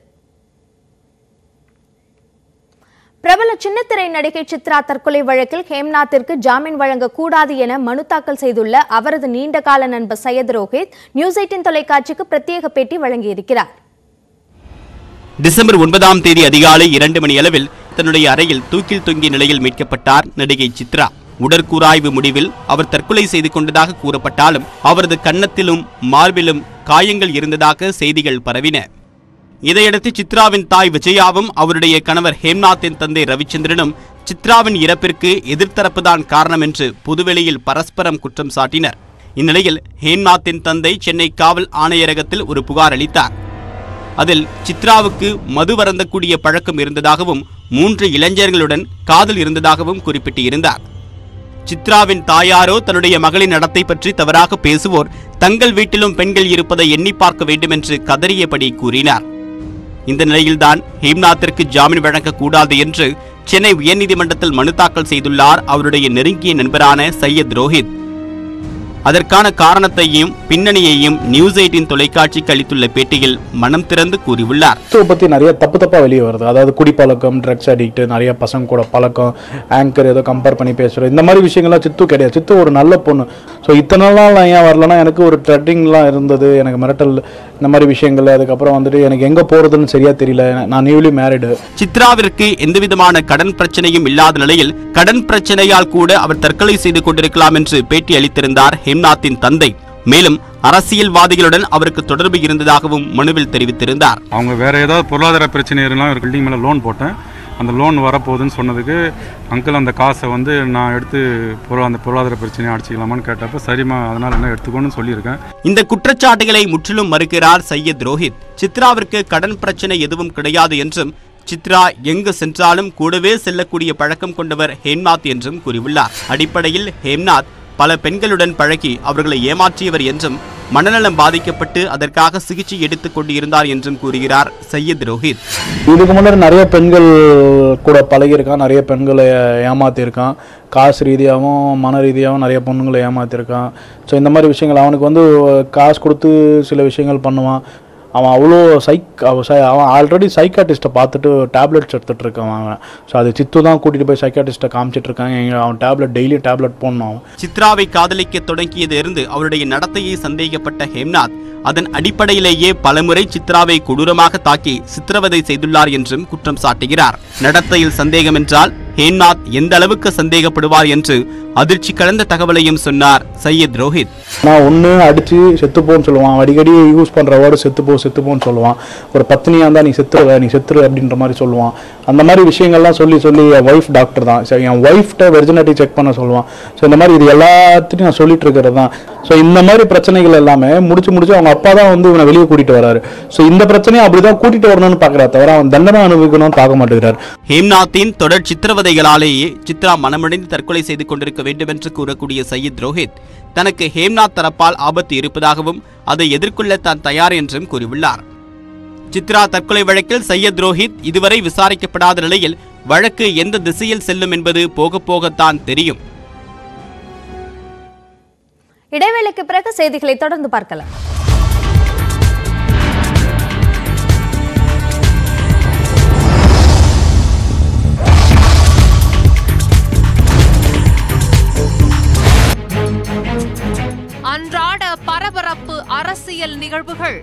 Speaker 1: பிரபல சின்னத்திரை நடிகை சித்ரா தற்கொலை வழக்கில் ஹேம்நாத்திற்கு ஜாமீன் வழங்கக்கூடாது என மனு தாக்கல் செய்துள்ள அவரது நீண்டகால நண்பர் சையத் ரோஹித் நியூஸ் எயிட்டின் தொலைக்காட்சிக்கு பிரத்யேக பேட்டி வழங்கியிருக்கிறார்
Speaker 5: டிசம்பர் ஒன்பதாம் தேதி அதிகாலை இரண்டு மணி அளவில் தன்னுடைய அறையில் தூக்கில் தொங்கிய நிலையில் மீட்கப்பட்டார் நடிகை சித்ரா உடற்கூராய்வு முடிவில் அவர் தற்கொலை செய்து கொண்டதாக கூறப்பட்டாலும் அவரது கன்னத்திலும் மார்பிலும் காயங்கள் இருந்ததாக செய்திகள் பரவின இதையடுத்து சித்ராவின் தாய் விஜயாவும் அவருடைய கணவர் ஹேம்நாத்தின் தந்தை ரவிச்சந்திரனும் சித்ராவின் இறப்பிற்கு எதிர்த்தரப்புதான் காரணம் என்று பொதுவெளியில் பரஸ்பரம் குற்றம் சாட்டினர் இந்நிலையில் ஹேம்நாத்தின் தந்தை சென்னை காவல் ஆணையரகத்தில் ஒரு புகார் அளித்தார் அதில் சித்ராவுக்கு மது வருந்தக்கூடிய பழக்கம் இருந்ததாகவும் மூன்று இளைஞர்களுடன் காதல் இருந்ததாகவும் குறிப்பிட்டு இருந்தார் சித்ராவின் தாயாரோ தன்னுடைய மகளின் நடத்தை பற்றி தவறாக பேசுவோர் தங்கள் வீட்டிலும் பெண்கள் இருப்பதை எண்ணி பார்க்க வேண்டும் என்று கதறியபடி கூறினார் இந்த நிலையில்தான் ஹேம்நாத்திற்கு ஜாமீன் வழங்கக்கூடாது என்று சென்னை உயர்நீதிமன்றத்தில் மனு தாக்கல் செய்துள்ளார் அவருடைய நெருங்கிய நண்பரான சையத் ரோஹித் அதற்கான காரணத்தையும் பின்னணியையும் நியூஸ் எயிட்டின் தொலைக்காட்சிக்கு அளித்துள்ள பேட்டியில் மனம் திறந்து கூறியுள்ளார்
Speaker 16: சித்துவை பற்றி நிறைய தப்பு தப்பாக வெளியே வருது அதாவது குடிப்பழக்கம் ட்ரக்ஸ் அடிக்ட் நிறைய பசங்க கூட பழக்கம் ஆங்கர் ஏதோ கம்பேர் பண்ணி பேசுகிறது இந்த மாதிரி விஷயங்கள்லாம் சித்து கிடையாது சித்து ஒரு நல்ல பொண்ணு ஸோ இத்தனை நாள் நான் ஏன் வரலன்னா எனக்கு ஒரு ட்ரெட்டிங்லாம் இருந்தது எனக்கு மிரட்டல் இந்த மாதிரி விஷயங்கள் அதுக்கப்புறம் வந்துட்டு எனக்கு எங்கே போகிறதுன்னு சரியாக தெரியல நான் நியூலி மேரிடு
Speaker 5: சித்ராவிற்கு எந்தவிதமான கடன் பிரச்சனையும் இல்லாத நிலையில் கடன் பிரச்சனையால் கூட அவர் தற்கொலை செய்து கொண்டிருக்கலாம் என்று பேட்டி அளித்திருந்தார் ஹேம்நாத்தின் தந்தை மேலும் அரசியல்வாதிகளுடன் அவருக்கு தொடர்பு இருந்ததாகவும் மனுவில் தெரிவித்திருந்தார்
Speaker 17: அவங்க வேற ஏதாவது பொருளாதார பிரச்சனை இருந்தாலும் ஒரு பில்டிங் மேலே லோன் போட்டேன் அந்த லோன் வரப்போகுதுன்னு சொன்னதுக்கு அங்கிள் அந்த காசை வந்து நான் எடுத்து பொருள் அந்த பொருளாதார பிரச்சனையை அடிச்சிக்கலாமான்னு கேட்டப்ப சரிம்மா அதனால் என்ன எடுத்துக்கோன்னு சொல்லியிருக்கேன்
Speaker 5: இந்த குற்றச்சாட்டுகளை முற்றிலும் மறுக்கிறார் சையத் ரோஹித் சித்ராவிற்கு கடன் பிரச்சனை எதுவும் கிடையாது என்றும் சித்ரா எங்கு சென்றாலும் கூடவே செல்லக்கூடிய பழக்கம் கொண்டவர் ஹேம்நாத் என்றும் கூறியுள்ளார் அடிப்படையில் ஹேம்நாத் பல பெண்களுடன் பழகி அவர்களை ஏமாற்றியவர் என்றும் மனநலம் பாதிக்கப்பட்டு அதற்காக சிகிச்சை எடுத்துக் கொண்டிருந்தார் என்றும் கூறுகிறார் சையத் ரோஹித்
Speaker 16: இதுக்கு முன்னாடி நிறைய பெண்கள் கூட பழகியிருக்கான் நிறைய பெண்களை ஏமாத்திருக்கான் காசு ரீதியாகவும் மன ரீதியாகவும் நிறைய பொண்ணுங்களை ஏமாத்திருக்கான் ஸோ இந்த மாதிரி விஷயங்கள் அவனுக்கு வந்து காசு கொடுத்து சில விஷயங்கள் பண்ணுவான் அவன் அவ்வளோ சைக் அவ- சை- அவன் ஆல்ரெடி சைக்காட்டிஸ்ட்டை பார்த்துட்டு டேப்லெட்ஸ் எடுத்துகிட்டு இருக்கான் அவன் ஸோ அது சித்து தான் கூட்டிகிட்டு போய் சைக்காட்டிஸ்ட்டை காமிச்சிட்டு இருக்காங்க எங்க- அவன் டேப்லெட் டெய்லி டேப்லெட் போடணும் அவன்
Speaker 5: சித்ராவை காதலிக்க தொடங்கியதிலிருந்து அவருடைய நடத்தையை சந்தேகப்பட்ட ஹேம்நாத் அதன் அடிப்படையிலேயே பலமுறை சித்ராவை கொடூரமாக தாக்கி சித்திரவதை செய்துள்ளார் என்றும் குற்றம் சாட்டுகிறார் நடத்தையில் சந்தேகம் என்றால் ஹேம்நாத் எந்த அளவுக்கு சந்தேகப்படுவார் என்று அதிர்ச்சி கலந்த தகவலையும் சொன்னார் சையத் ரோஹித்
Speaker 16: நான் ஒன்று அடித்து செத்துப்போன்னு சொல்லுவான் அடிக்கடி யூஸ் பண்ணுற வேர்டு செத்துப்போ செத்துப்போன்னு சொல்லுவான் ஒரு பத்தினியாக இருந்தால் நீ செத்துருவ நீ செத்துரு அப்படின்ற மாதிரி சொல்லுவான் அந்த மாதிரி விஷயங்கள்லாம் சொல்லி சொல்லி என் ஒய்ஃப் டாக்டர் தான் சரி என் ஒய்ஃப்ட்ட வெர்ஜினிட்டி செக் பண்ண சொல்லுவான் ஸோ இந்த மாதிரி இது எல்லாத்தையும் நான் சொல்லிட்டு இருக்கிறது தான் ஸோ இந்த மாதிரி பிரச்சனைகள் எல்லாமே முடிச்சு முடிச்சு அவங்க அப்பா தான் வந்து இவனை வெளியே கூட்டிட்டு வராரு ஸோ இந்த பிரச்சனையை அப்படிதான் கூட்டிட்டு வரணும்னு பார்க்கறா தவிர அவன் தண்டனை அனுபவிக்கணும்னு பார்க்க மாட்டேங்கிறார்
Speaker 5: ஹேம்நாத்தின் தொடர் சித்திரவதைகளாலேயே சித்ரா மனமடைந்து தற்கொலை செய்து கொண்டிருக்க வேண்டும் என்று கூறக்கூடிய சையத் ரோஹித் தனக்கு ஹேம்நாத் தரப்பால் ஆபத்து இருப்பதாகவும் அதை எதிர்கொள்ள தான் தயார் என்றும் கூறியுள்ளார் சித்ரா தற்கொலை வழக்கில் சையத் ரோஹித் இதுவரை விசாரிக்கப்படாத நிலையில் வழக்கு எந்த திசையில் செல்லும் என்பது போக போகத்தான் தெரியும்
Speaker 1: இடைவேளைக்கு பிறகு செய்திகளை தொடர்ந்து பார்க்கலாம்
Speaker 7: அன்றாட பரபரப்பு அரசியல் நிகழ்வுகள்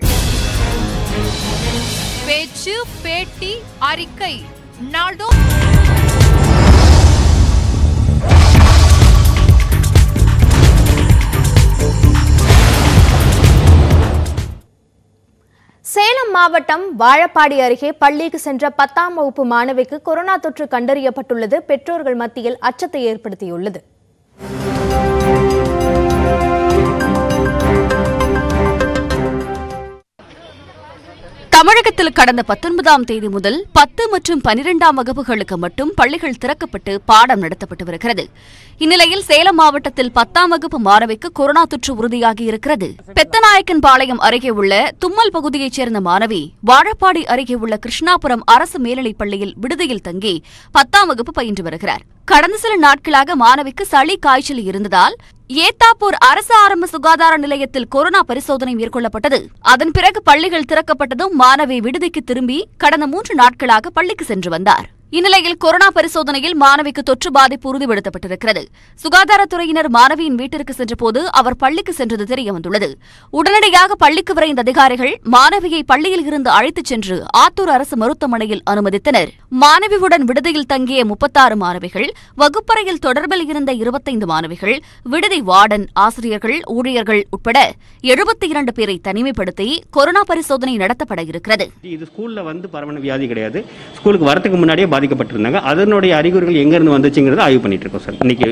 Speaker 7: பேச்சு பேட்டி அறிக்கை நாள்தோறும்
Speaker 1: சேலம் மாவட்டம் வாழப்பாடி அருகே பள்ளிக்கு சென்ற பத்தாம் வகுப்பு மாணவிக்கு கொரோனா தொற்று கண்டறியப்பட்டுள்ளது பெற்றோர்கள் மத்தியில் அச்சத்தை ஏற்படுத்தியுள்ளது
Speaker 18: தமிழகத்தில் கடந்த பத்தொன்பதாம் தேதி முதல் பத்து மற்றும் பனிரெண்டாம் வகுப்புகளுக்கு மட்டும் பள்ளிகள் திறக்கப்பட்டு பாடம் நடத்தப்பட்டு வருகிறது இந்நிலையில் சேலம் மாவட்டத்தில் பத்தாம் வகுப்பு மாணவிக்கு கொரோனா தொற்று உறுதியாகி இருக்கிறது பெத்தநாயக்கன் பாளையம் அருகே உள்ள தும்மல் பகுதியைச் சேர்ந்த மாணவி வாழப்பாடி அருகே உள்ள கிருஷ்ணாபுரம் அரசு மேல்நிலைப் பள்ளியில் விடுதியில் தங்கி பத்தாம் வகுப்பு பயின்று வருகிறார் கடந்த சில நாட்களாக மாணவிக்கு சளி காய்ச்சல் இருந்ததால் ஏத்தாப்பூர் அரசு ஆரம்ப சுகாதார நிலையத்தில் கொரோனா பரிசோதனை மேற்கொள்ளப்பட்டது அதன் பிறகு பள்ளிகள் திறக்கப்பட்டதும் மாணவி விடுதிக்கு திரும்பி கடந்த மூன்று நாட்களாக பள்ளிக்கு சென்று வந்தார் இந்நிலையில் கொரோனா பரிசோதனையில் மாணவிக்கு தொற்று பாதிப்பு உறுதிப்படுத்தப்பட்டிருக்கிறது சுகாதாரத்துறையினர் மாணவியின் வீட்டிற்கு சென்றபோது அவர் பள்ளிக்கு சென்றது தெரியவந்துள்ளது உடனடியாக பள்ளிக்கு விரைந்த அதிகாரிகள் மாணவியை பள்ளியில் இருந்து அழைத்துச் சென்று ஆத்தூர் அரசு மருத்துவமனையில் அனுமதித்தனர் மாணவியுடன் விடுதியில் தங்கிய முப்பத்தாறு மாணவிகள் வகுப்பறையில் தொடர்பில் இருந்த இருபத்தைந்து மாணவிகள் விடுதி வார்டன் ஆசிரியர்கள் ஊழியர்கள் உட்பட எழுபத்தி இரண்டு பேரை தனிமைப்படுத்தி கொரோனா பரிசோதனை நடத்தப்பட இருக்கிறது
Speaker 19: இது ஸ்கூல்ல வந்து பரவன வியாதி கிடையாது ஸ்கூலுக்கு வரதுக்கு முன்னாடியே பாதிக்கப்பட்டிருந்தாங்க அதனுடைய அறிகுறிகள் எங்க இருந்து வந்துச்சுங்கிறத ஆய்வு பண்ணிட்டு இருக்கோம் சார் இன்னைக்கு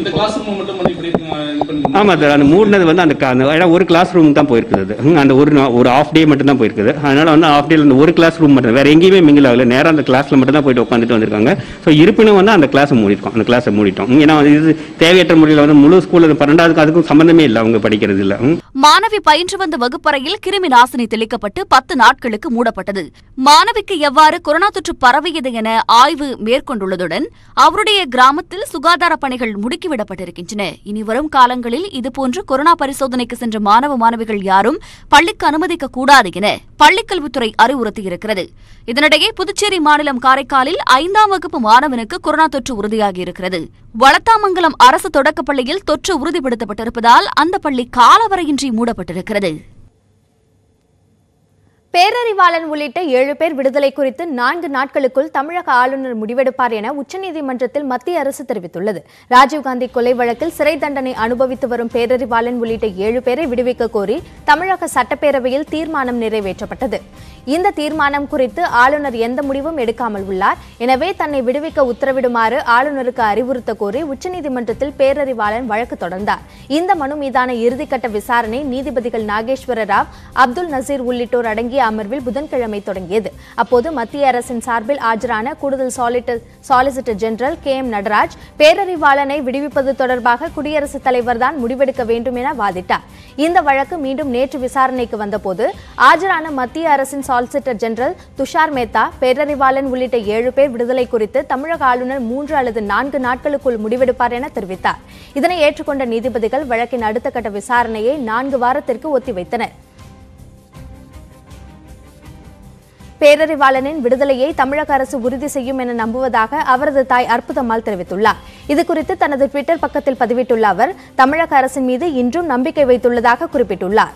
Speaker 19: ஆமா சார் அந்த மூடினது வந்து அந்த க- அந்த ஏன்னா ஒரு கிளாஸ் ரூம் தான் போயிருக்குது அது. ம், அந்த ஒரு நா- ஒரு ஆஃப் டே மட்டும் தான் போயிருக்குது அதனால வந்து ஆஃப் டேல அந்த ஒரு கிளாஸ் ரூம் மட்டும் வேற எங்கேயுமே மிங்கில் ஆகல நேரா அந்த கிளாஸ்ல மட்டும் தான் போயிட்டு உட்காந்துட்டு வந்திருக்காங்க ஸோ இருப்பினும் வந்து அந்த கிளாஸை மூடிருக்கோம் அந்த கிளாஸை மூடிட்டோம் ம், ஏன்னா இது தேவையற்ற முறையில் வந்து முழு ஸ்கூல்ல பன்னெண்டாவதுக்கு அதுக்கும் சம்பந்தமே இல்லை அவங்க படிக்கிறது இல்லை ம்.
Speaker 18: மாணவி பயின்று வந்த வகுப்பறையில் கிருமி நாசினி தெளிக்கப்பட்டு பத்து நாட்களுக்கு மூடப்பட்டது மாணவிக்கு எவ்வாறு கொரோனா தொற்று பரவியது என ஆய்வு மேற்கொண்டுள்ளதுடன் அவருடைய கிராமத்தில் சுகாதார பணிகள் முடுக்கிவிடப்பட்டிருக்கின்றன இனி வரும் காலங்களில் இதுபோன்று கொரோனா பரிசோதனைக்கு சென்ற மாணவ மாணவிகள் யாரும் பள்ளிக்கு அனுமதிக்க கூடாது என பள்ளிக்கல்வித்துறை அறிவுறுத்தியிருக்கிறது இதனிடையே புதுச்சேரி மாநிலம் காரைக்காலில் ஐந்தாம் வகுப்பு மாணவனுக்கு கொரோனா தொற்று உறுதியாகியிருக்கிறது வளத்தாமங்கலம் அரசு தொடக்கப் பள்ளியில் தொற்று உறுதிப்படுத்தப்பட்டிருப்பதால் அந்த பள்ளி காலவரையின்றி மூடப்பட்டிருக்கிறது
Speaker 1: பேரறிவாளன் உள்ளிட்ட ஏழு பேர் விடுதலை குறித்து நான்கு நாட்களுக்குள் தமிழக ஆளுநர் முடிவெடுப்பார் என உச்சநீதிமன்றத்தில் மத்திய அரசு தெரிவித்துள்ளது ராஜீவ்காந்தி கொலை வழக்கில் சிறை தண்டனை அனுபவித்து வரும் பேரறிவாளன் உள்ளிட்ட ஏழு பேரை விடுவிக்க கோரி தமிழக சட்டப்பேரவையில் தீர்மானம் நிறைவேற்றப்பட்டது இந்த தீர்மானம் குறித்து ஆளுநர் எந்த முடிவும் எடுக்காமல் உள்ளார் எனவே தன்னை விடுவிக்க உத்தரவிடுமாறு ஆளுநருக்கு அறிவுறுத்த கோரி உச்சநீதிமன்றத்தில் பேரறிவாளன் வழக்கு தொடர்ந்தார் இந்த மனு மீதான இறுதிக்கட்ட விசாரணை நீதிபதிகள் நாகேஸ்வர ராவ் அப்துல் நசீர் உள்ளிட்டோர் அடங்கிய அமர்வில் புதன்கிழமை தொடங்கியது அப்போது மத்திய அரசின் சார்பில் ஆஜரான கூடுதல் சாலிட்டர் solicitor general K M Nataraj பேரறிவாளனை விடுவிப்பது தொடர்பாக குடியரசுத் தலைவர் தான் முடிவெடுக்க வேண்டும் என வாதிட்டார் இந்த வழக்கு மீண்டும் நேற்று விசாரணைக்கு வந்தபோது ஆஜரான மத்திய அரசின் சாலிசிட்டர் ஜெனரல் துஷார் மேத்தா பேரறிவாளன் உள்ளிட்ட ஏழு பேர் விடுதலை குறித்து தமிழக ஆளுநர் மூன்று அல்லது நான்கு நாட்களுக்குள் முடிவெடுப்பார் என தெரிவித்தார் இதனை ஏற்றுக்கொண்ட நீதிபதிகள் வழக்கின் அடுத்த கட்ட விசாரணையை நான்கு வாரத்திற்கு ஒத்திவைத்தனர் பேரறிவாளனின் விடுதலையை தமிழக அரசு உறுதி செய்யும் என நம்புவதாக அவரது தாய் அற்புதம்மாள் தெரிவித்துள்ளார் இதுகுறித்து தனது ட்விட்டர் பக்கத்தில் பதிவிட்டுள்ள அவர் தமிழக அரசின் மீது இன்றும் நம்பிக்கை வைத்துள்ளதாக குறிப்பிட்டுள்ளார்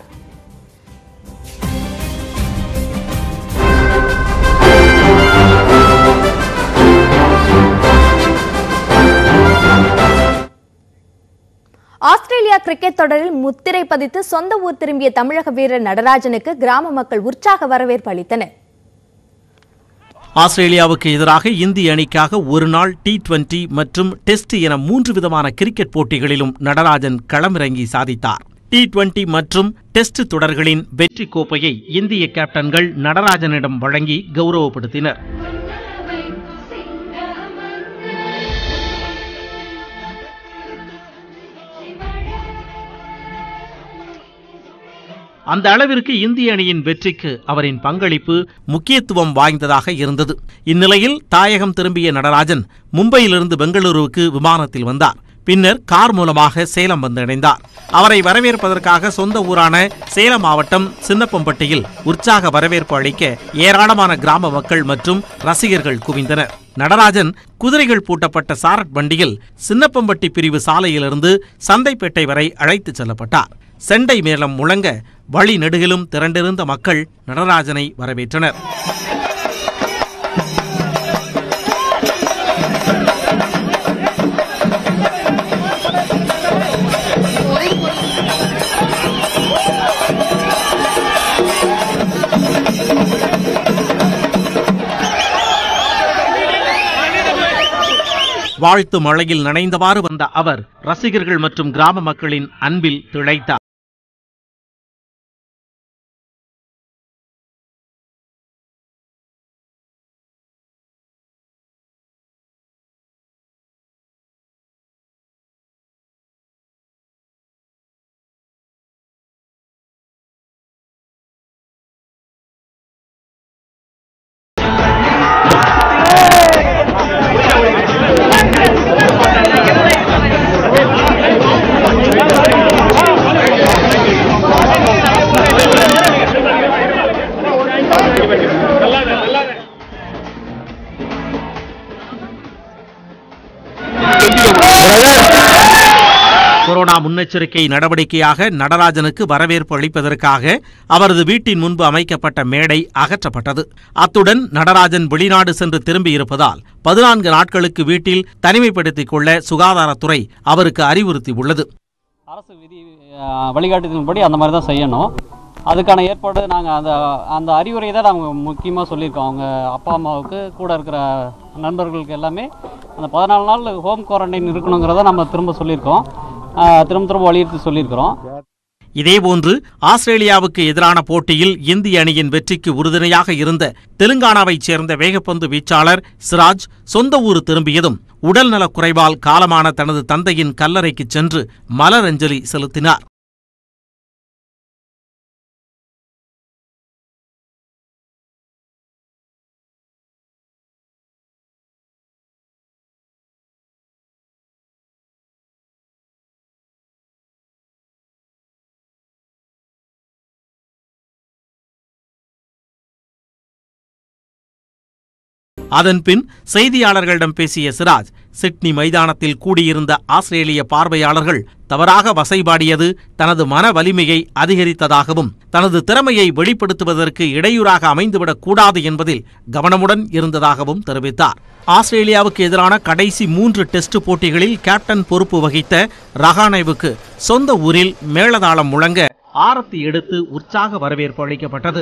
Speaker 1: ஆஸ்திரேலியா கிரிக்கெட் தொடரில் முத்திரை பதித்து சொந்த ஊர் திரும்பிய தமிழக வீரர் நடராஜனுக்கு கிராம மக்கள் உற்சாக வரவேற்பு அளித்தனர்
Speaker 8: ஆஸ்திரேலியாவுக்கு எதிராக இந்திய அணிக்காக ஒருநாள் டி டுவெண்டி மற்றும் டெஸ்ட் என மூன்று விதமான கிரிக்கெட் போட்டிகளிலும் நடராஜன் களமிறங்கி சாதித்தார் டி டுவெண்டி மற்றும் டெஸ்ட் தொடர்களின் வெற்றி கோப்பையை இந்திய கேப்டன்கள் நடராஜனிடம் வழங்கி கௌரவப்படுத்தினர் அந்த அளவிற்கு இந்திய அணியின் வெற்றிக்கு அவரின் பங்களிப்பு முக்கியத்துவம் வாய்ந்ததாக இருந்தது இந்நிலையில் தாயகம் திரும்பிய நடராஜன் மும்பையிலிருந்து பெங்களூருவுக்கு விமானத்தில் வந்தார் பின்னர் கார் மூலமாக சேலம் வந்தடைந்தார் அவரை வரவேற்பதற்காக சொந்த ஊரான சேலம் மாவட்டம் சின்னப்பம்பட்டியில் உற்சாக வரவேற்பு அளிக்க ஏராளமான கிராம மக்கள் மற்றும் ரசிகர்கள் குவிந்தனர் நடராஜன் குதிரைகள் பூட்டப்பட்ட சாரட் வண்டியில் சின்னப்பம்பட்டி பிரிவு சாலையிலிருந்து சந்தைப்பேட்டை வரை அழைத்துச் செல்லப்பட்டார் செண்டை மேளம் முழங்க வழி நெடுகிலும் திரண்டிருந்த மக்கள் நடராஜனை வரவேற்றனர் வாழ்த்து மழையில் நனைந்தவாறு வந்த அவர் ரசிகர்கள் மற்றும் கிராம மக்களின் அன்பில் திளைத்தார் கொரோனா முன்னெச்சரிக்கை நடவடிக்கையாக நடராஜனுக்கு வரவேற்பு அளிப்பதற்காக அவரது வீட்டின் முன்பு அமைக்கப்பட்ட மேடை அகற்றப்பட்டது அத்துடன் நடராஜன் வெளிநாடு சென்று திரும்பியிருப்பதால் பதினான்கு நாட்களுக்கு வீட்டில் தனிமைப்படுத்திக் கொள்ள சுகாதாரத்துறை அவருக்கு அறிவுறுத்தியுள்ளது
Speaker 20: அரசு விதி அஹ், வழிகாட்டுதலின்படி அந்த மாதிரி தான் செய்யணும் அதுக்கான ஏற்பாடு நாங்கள் அந்த அந்த அறிவுரை தான் நாங்கள் முக்கியமாக சொல்லியிருக்கோம் அவங்க அப்பா அம்மாவுக்கு கூட இருக்கிற நண்பர்களுக்கு எல்லாமே அந்த பதினாலு நாள் ஹோம் குவாரண்டைன் இருக்கணுங்கிறத நம்ம திரும்ப சொல்லியிருக்கோம் அஹ், திரும்ப திரும்ப வலியுறுத்தி சொல்லியிருக்கிறோம்
Speaker 8: இதேபோன்று ஆஸ்திரேலியாவுக்கு எதிரான போட்டியில் இந்திய அணியின் வெற்றிக்கு உறுதுணையாக இருந்த தெலுங்கானாவைச் சேர்ந்த வேகப்பந்து வீச்சாளர் சிராஜ் சொந்த ஊர் திரும்பியதும் உடல்நலக் குறைவால் காலமான தனது தந்தையின் கல்லறைக்கு சென்று மலரஞ்சலி செலுத்தினார் அதன்பின் செய்தியாளர்களிடம் பேசிய சிராஜ் சிட்னி மைதானத்தில் கூடியிருந்த ஆஸ்திரேலிய பார்வையாளர்கள் தவறாக வசைபாடியது தனது மன வலிமையை அதிகரித்ததாகவும் தனது திறமையை வெளிப்படுத்துவதற்கு இடையூறாக அமைந்துவிடக் கூடாது என்பதில் கவனமுடன் இருந்ததாகவும் தெரிவித்தார் ஆஸ்திரேலியாவுக்கு எதிரான கடைசி மூன்று டெஸ்ட் போட்டிகளில் கேப்டன் பொறுப்பு வகித்த ரஹானேவுக்கு சொந்த ஊரில் மேளதாளம் முழங்க ஆரத்தி எடுத்து உற்சாக வரவேற்பு அளிக்கப்பட்டது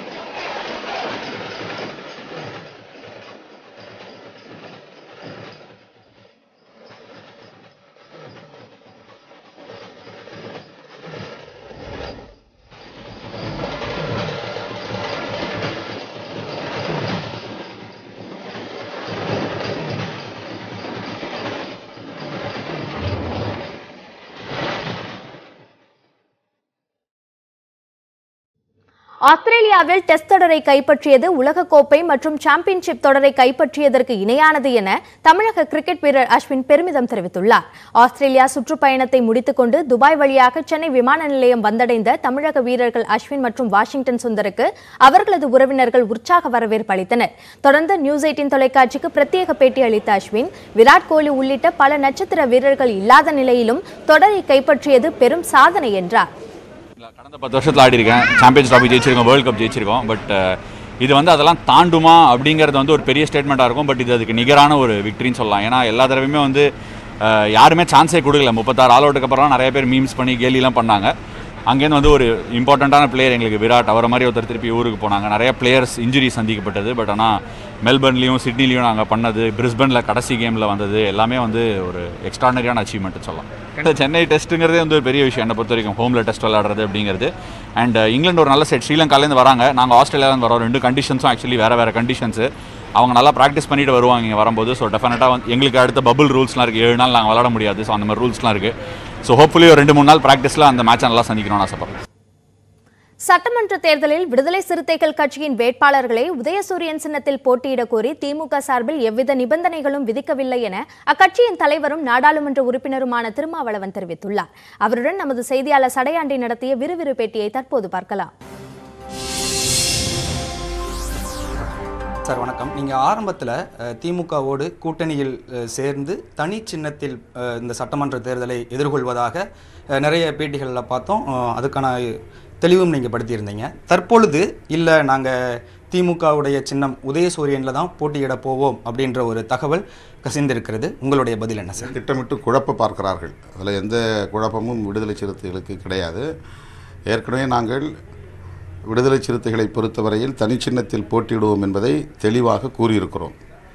Speaker 1: ஆஸ்திரேலியாவில் டெஸ்ட் தொடரை கைப்பற்றியது உலகக்கோப்பை மற்றும் சாம்பியன்ஷிப் தொடரை கைப்பற்றியதற்கு இணையானது என தமிழக கிரிக்கெட் வீரர் அஸ்வின் பெருமிதம் தெரிவித்துள்ளார் ஆஸ்திரேலியா சுற்றுப்பயணத்தை முடித்துக்கொண்டு துபாய் வழியாக சென்னை விமான நிலையம் வந்தடைந்த தமிழக வீரர்கள் அஸ்வின் மற்றும் வாஷிங்டன் சுந்தருக்கு அவர்களது உறவினர்கள் உற்சாக வரவேற்பு அளித்தனர் தொடர்ந்து நியூஸ் எயிட்டின் தொலைக்காட்சிக்கு பிரத்யேக பேட்டி அளித்த அஸ்வின் விராட் கோலி உள்ளிட்ட பல நட்சத்திர வீரர்கள் இல்லாத நிலையிலும் தொடரை கைப்பற்றியது பெரும் சாதனை என்றார்
Speaker 21: கடந்த பத்து வருஷத்தில் ஆடி இருக்கேன் சாம்பியன்ஸ் ட்ராஃபி ஜெயிச்சிருக்கோம் வேர்ல்ட் கப் ஜெயிச்சிருக்கோம் பட் இது வந்து அதெல்லாம் தாண்டுமா அப்படிங்கிறது வந்து ஒரு பெரிய ஸ்டேட்மெண்ட்டாக இருக்கும் பட் இது அதுக்கு நிகரான ஒரு விக்ட்ரின்னு சொல்லலாம் ஏன்னா எல்லா தடவையுமே வந்து அஹ், யாருமே சான்ஸே கொடுக்கல முப்பத்தாறு ஆல் அவுட்டுக்கு அப்புறம் நிறைய பேர் மீம்ஸ் பண்ணி கேலிலாம் பண்ணாங்க அங்கேருந்து வந்து ஒரு இம்பார்ட்டண்ட்டான பிளேயர் எங்களுக்கு விராட் அவரை மாதிரி ஒருத்தர் திருப்பி ஊருக்கு போனாங்க நிறைய பிளேயர்ஸ் இன்ஜுரி சந்திக்கப்பட்டது பட் ஆனால் மெல்பர்ன்லேயும் சிட்னிலையும் நாங்கள் பண்ணது பிரிஸ்பனில் கடைசி கேமில் வந்தது எல்லாமே வந்து ஒரு எக்ஸ்ட்ரானரியான அச்சீவ்மெண்ட் சொல்லலாம் இந்த சென்னை டெஸ்ட்டுங்கிறதே வந்து ஒரு பெரிய விஷயம் என்னை பொறுத்த வரைக்கும் ஹோமில் டெஸ்ட் விளையாடுறது அப்படிங்கிறது அண்ட் இங்கிலாந்து ஒரு நல்ல செட் ஸ்ரீலங்காலேருந்து வராங்க நாங்கள் ஆஸ்திரேலியாவிலேருந்து வரோம் ரெண்டு கண்டிஷன்ஸும் ஆக்சுவலி வேறு வேறு கண்டிஷன்ஸு அவங்க நல்லா ப்ராக்டிஸ் பண்ணிட்டு வருவாங்க இங்கே வரும்போது ஸோ டெஃபினட்டாக வந்து எங்களுக்கு அடுத்த பபுள் ரூல்ஸ்லாம் இருக்குது ஏழு நாள் நாங்கள் விளாட முடியாது ஸோ அந்த மாதிரி ரூல்ஸ்லாம் இருக்குது ஸோ ஹோப்ஃபுல்லி ஒரு ரெண்டு மூணு நாள் ப்ராக்டிஸில் அந்த மேட்சை நல்லா சந்திக்கணும்னு ஆசைப்படுறேன்
Speaker 1: சட்டமன்ற தேர்தலில் விடுதலை சிறுத்தைகள் கட்சியின் வேட்பாளர்களை உதயசூரியன் சின்னத்தில் போட்டியிடக் கோரி திமுக சார்பில் எவ்வித நிபந்தனைகளும் விதிக்கவில்லை என அக்கட்சியின் தலைவரும் நாடாளுமன்ற உறுப்பினருமான திருமாவளவன் தெரிவித்துள்ளார் அவருடன் நமது செய்தியாளர் சடையாண்டி நடத்திய விறுவிறு பேட்டியை தற்போது பார்க்கலாம்
Speaker 22: சார் வணக்கம் நீங்கள் ஆரம்பத்தில் திமுகவோடு கூட்டணியில் அஹ், சேர்ந்து தனி சின்னத்தில் அஹ், இந்த சட்டமன்ற தேர்தலை எதிர்கொள்வதாக அஹ், நிறைய பேட்டிகளில் பார்த்தோம் அஹ், அதுக்கான தெளிவும் நீங்கள் படுத்தியிருந்தீங்க தற்பொழுது இல்லை நாங்கள் திமுகவுடைய சின்னம் உதயசூரியனில் தான் போட்டியிட போவோம் அப்படின்ற ஒரு தகவல் கசிந்திருக்கிறது உங்களுடைய பதில் என்ன சார்
Speaker 23: திட்டமிட்டு குழப்ப பார்க்கிறார்கள் அதில் எந்த குழப்பமும் விடுதலை சிறுத்தைகளுக்கு கிடையாது ஏற்கனவே நாங்கள் விடுதலை சிறுத்தைகளை பொறுத்தவரையில் தனிச்சின்னத்தில் போட்டியிடுவோம் என்பதை தெளிவாக கூறியிருக்கிறோம்